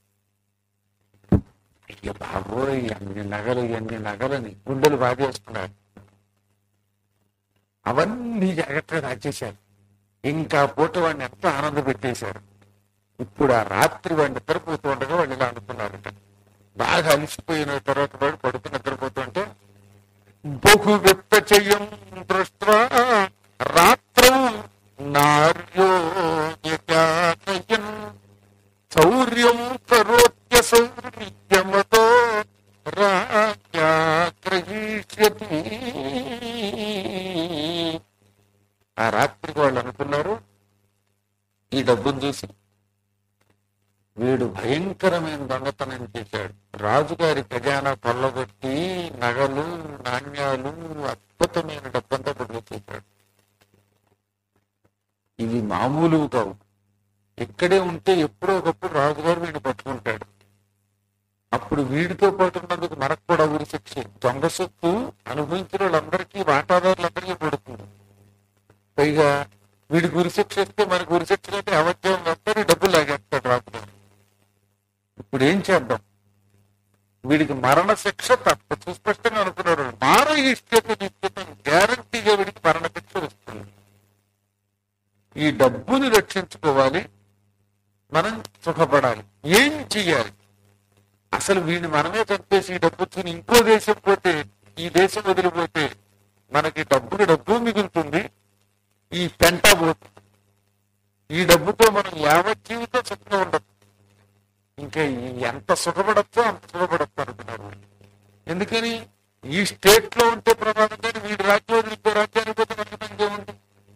అయ్యో బాబోయ్ అన్ని నగలు ఎన్ని నగలని గుండెలు బాధేస్తున్నారు అవన్నీ జాగ్రత్తగా దాచేశారు ఇంకా పూట వాడిని ఎంత ఆనంద పెట్టేశారు ఇప్పుడు ఆ రాత్రి వాడిని నిద్రపోతూ ఉండగా వాళ్ళు ఇలా అనుకున్నారట బాగా అలిసిపోయిన తర్వాత వాడు పడుకుని నిద్రపోతుంటే బహు విత్త చెయ్యం దృష్ట రాత్రం నార్యో యజానయన్ శౌర్యం కరోత్య శౌర్యమతో రాజ్యాగ్రహీష్యతి ఆ రాత్రికి వాళ్ళు అనుకున్నారు ఈ డబ్బును చూసి వీడు భయంకరమైన దొంగతనం చేశాడు రాజుగారి ఖజానా కొల్లగొట్టి నగలు నాణ్యాలు అద్భుతమైన డబ్బంతా పట్టుకొచ్చేశాడు ఇవి మామూలు కావు ఇక్కడే ఉంటే ఎప్పుడో ఒకప్పుడు రాజుగారు వీడిని పట్టుకుంటాడు అప్పుడు వీడితో పాటు ఉన్నందుకు మనకు కూడా ఊరి శిక్ష దొంగ సొత్తు అనుభవించిన వాళ్ళందరికీ వాటాదారులందరికీ పడుతుంది పైగా వీడికి ఉరి శిక్ష ఇస్తే మనకు ఉరి శిక్ష అంటే అవధ్యం వస్తే డబ్బులు లాగేస్తాడు రాజుగారు ఇప్పుడు ఏం చేద్దాం వీడికి మరణ శిక్ష తప్ప సుస్పష్టంగా అనుకున్నాడు మార ఇష్టత నిశ్చితం గ్యారంటీగా వీడికి మరణ శిక్ష వస్తుంది ఈ డబ్బుని రక్షించుకోవాలి మనం సుఖపడాలి ఏం చెయ్యాలి అసలు వీడిని మనమే చంపేసి ఈ డబ్బు తిని ఇంకో దేశం పోతే ఈ దేశం వదిలిపోతే మనకి డబ్బుకి డబ్బు మిగులుతుంది ఈ పెంట పోతుంది ఈ డబ్బుతో మనం యావత్ జీవితం సుఖంగా ఉండదు ఇంకా ఈ ఎంత సుఖపడచ్చో అంత సుఖపడచ్చు అనుకున్నారు వీళ్ళు. ఎందుకని ఈ స్టేట్ లో ఉంటే ప్రమాదం కానీ వీడి రాజ్యం వదిలిపో రాజ్యానికి పోతే మనకి పని ఏముంది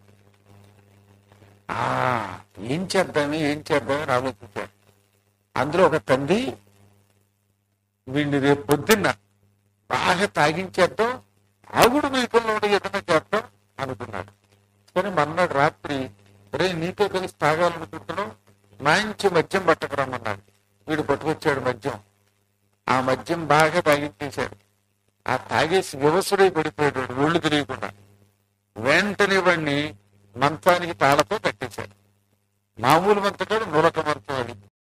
ఆ ఏం చేద్దామి ఏం చేద్దామని ఆలోచించారు అందులో ఒక తండ్రి వీడిని రేపు పొద్దున్న బాగా తాగించేద్దాం ఆగుడు మీకంలో ఉండి ఏదైనా చేద్దాం అనుకున్నాడు కానీ మర్నాడు రాత్రి రే నీతో కలిసి తాగాలనుకుంటున్నాం మంచి మద్యం పట్టకరమ్మన్నాడు వీడు పట్టుకొచ్చాడు మద్యం ఆ మద్యం బాగా తాగించేశాడు ఆ తాగేసి వివసుడై పడిపోయాడు వాడు, ఒళ్ళు తెలియకుండా వెంటనే వాడిని మంచానికి తాళతో కట్టేశాడు మామూలు మంచకాడు మూలక మంచం అది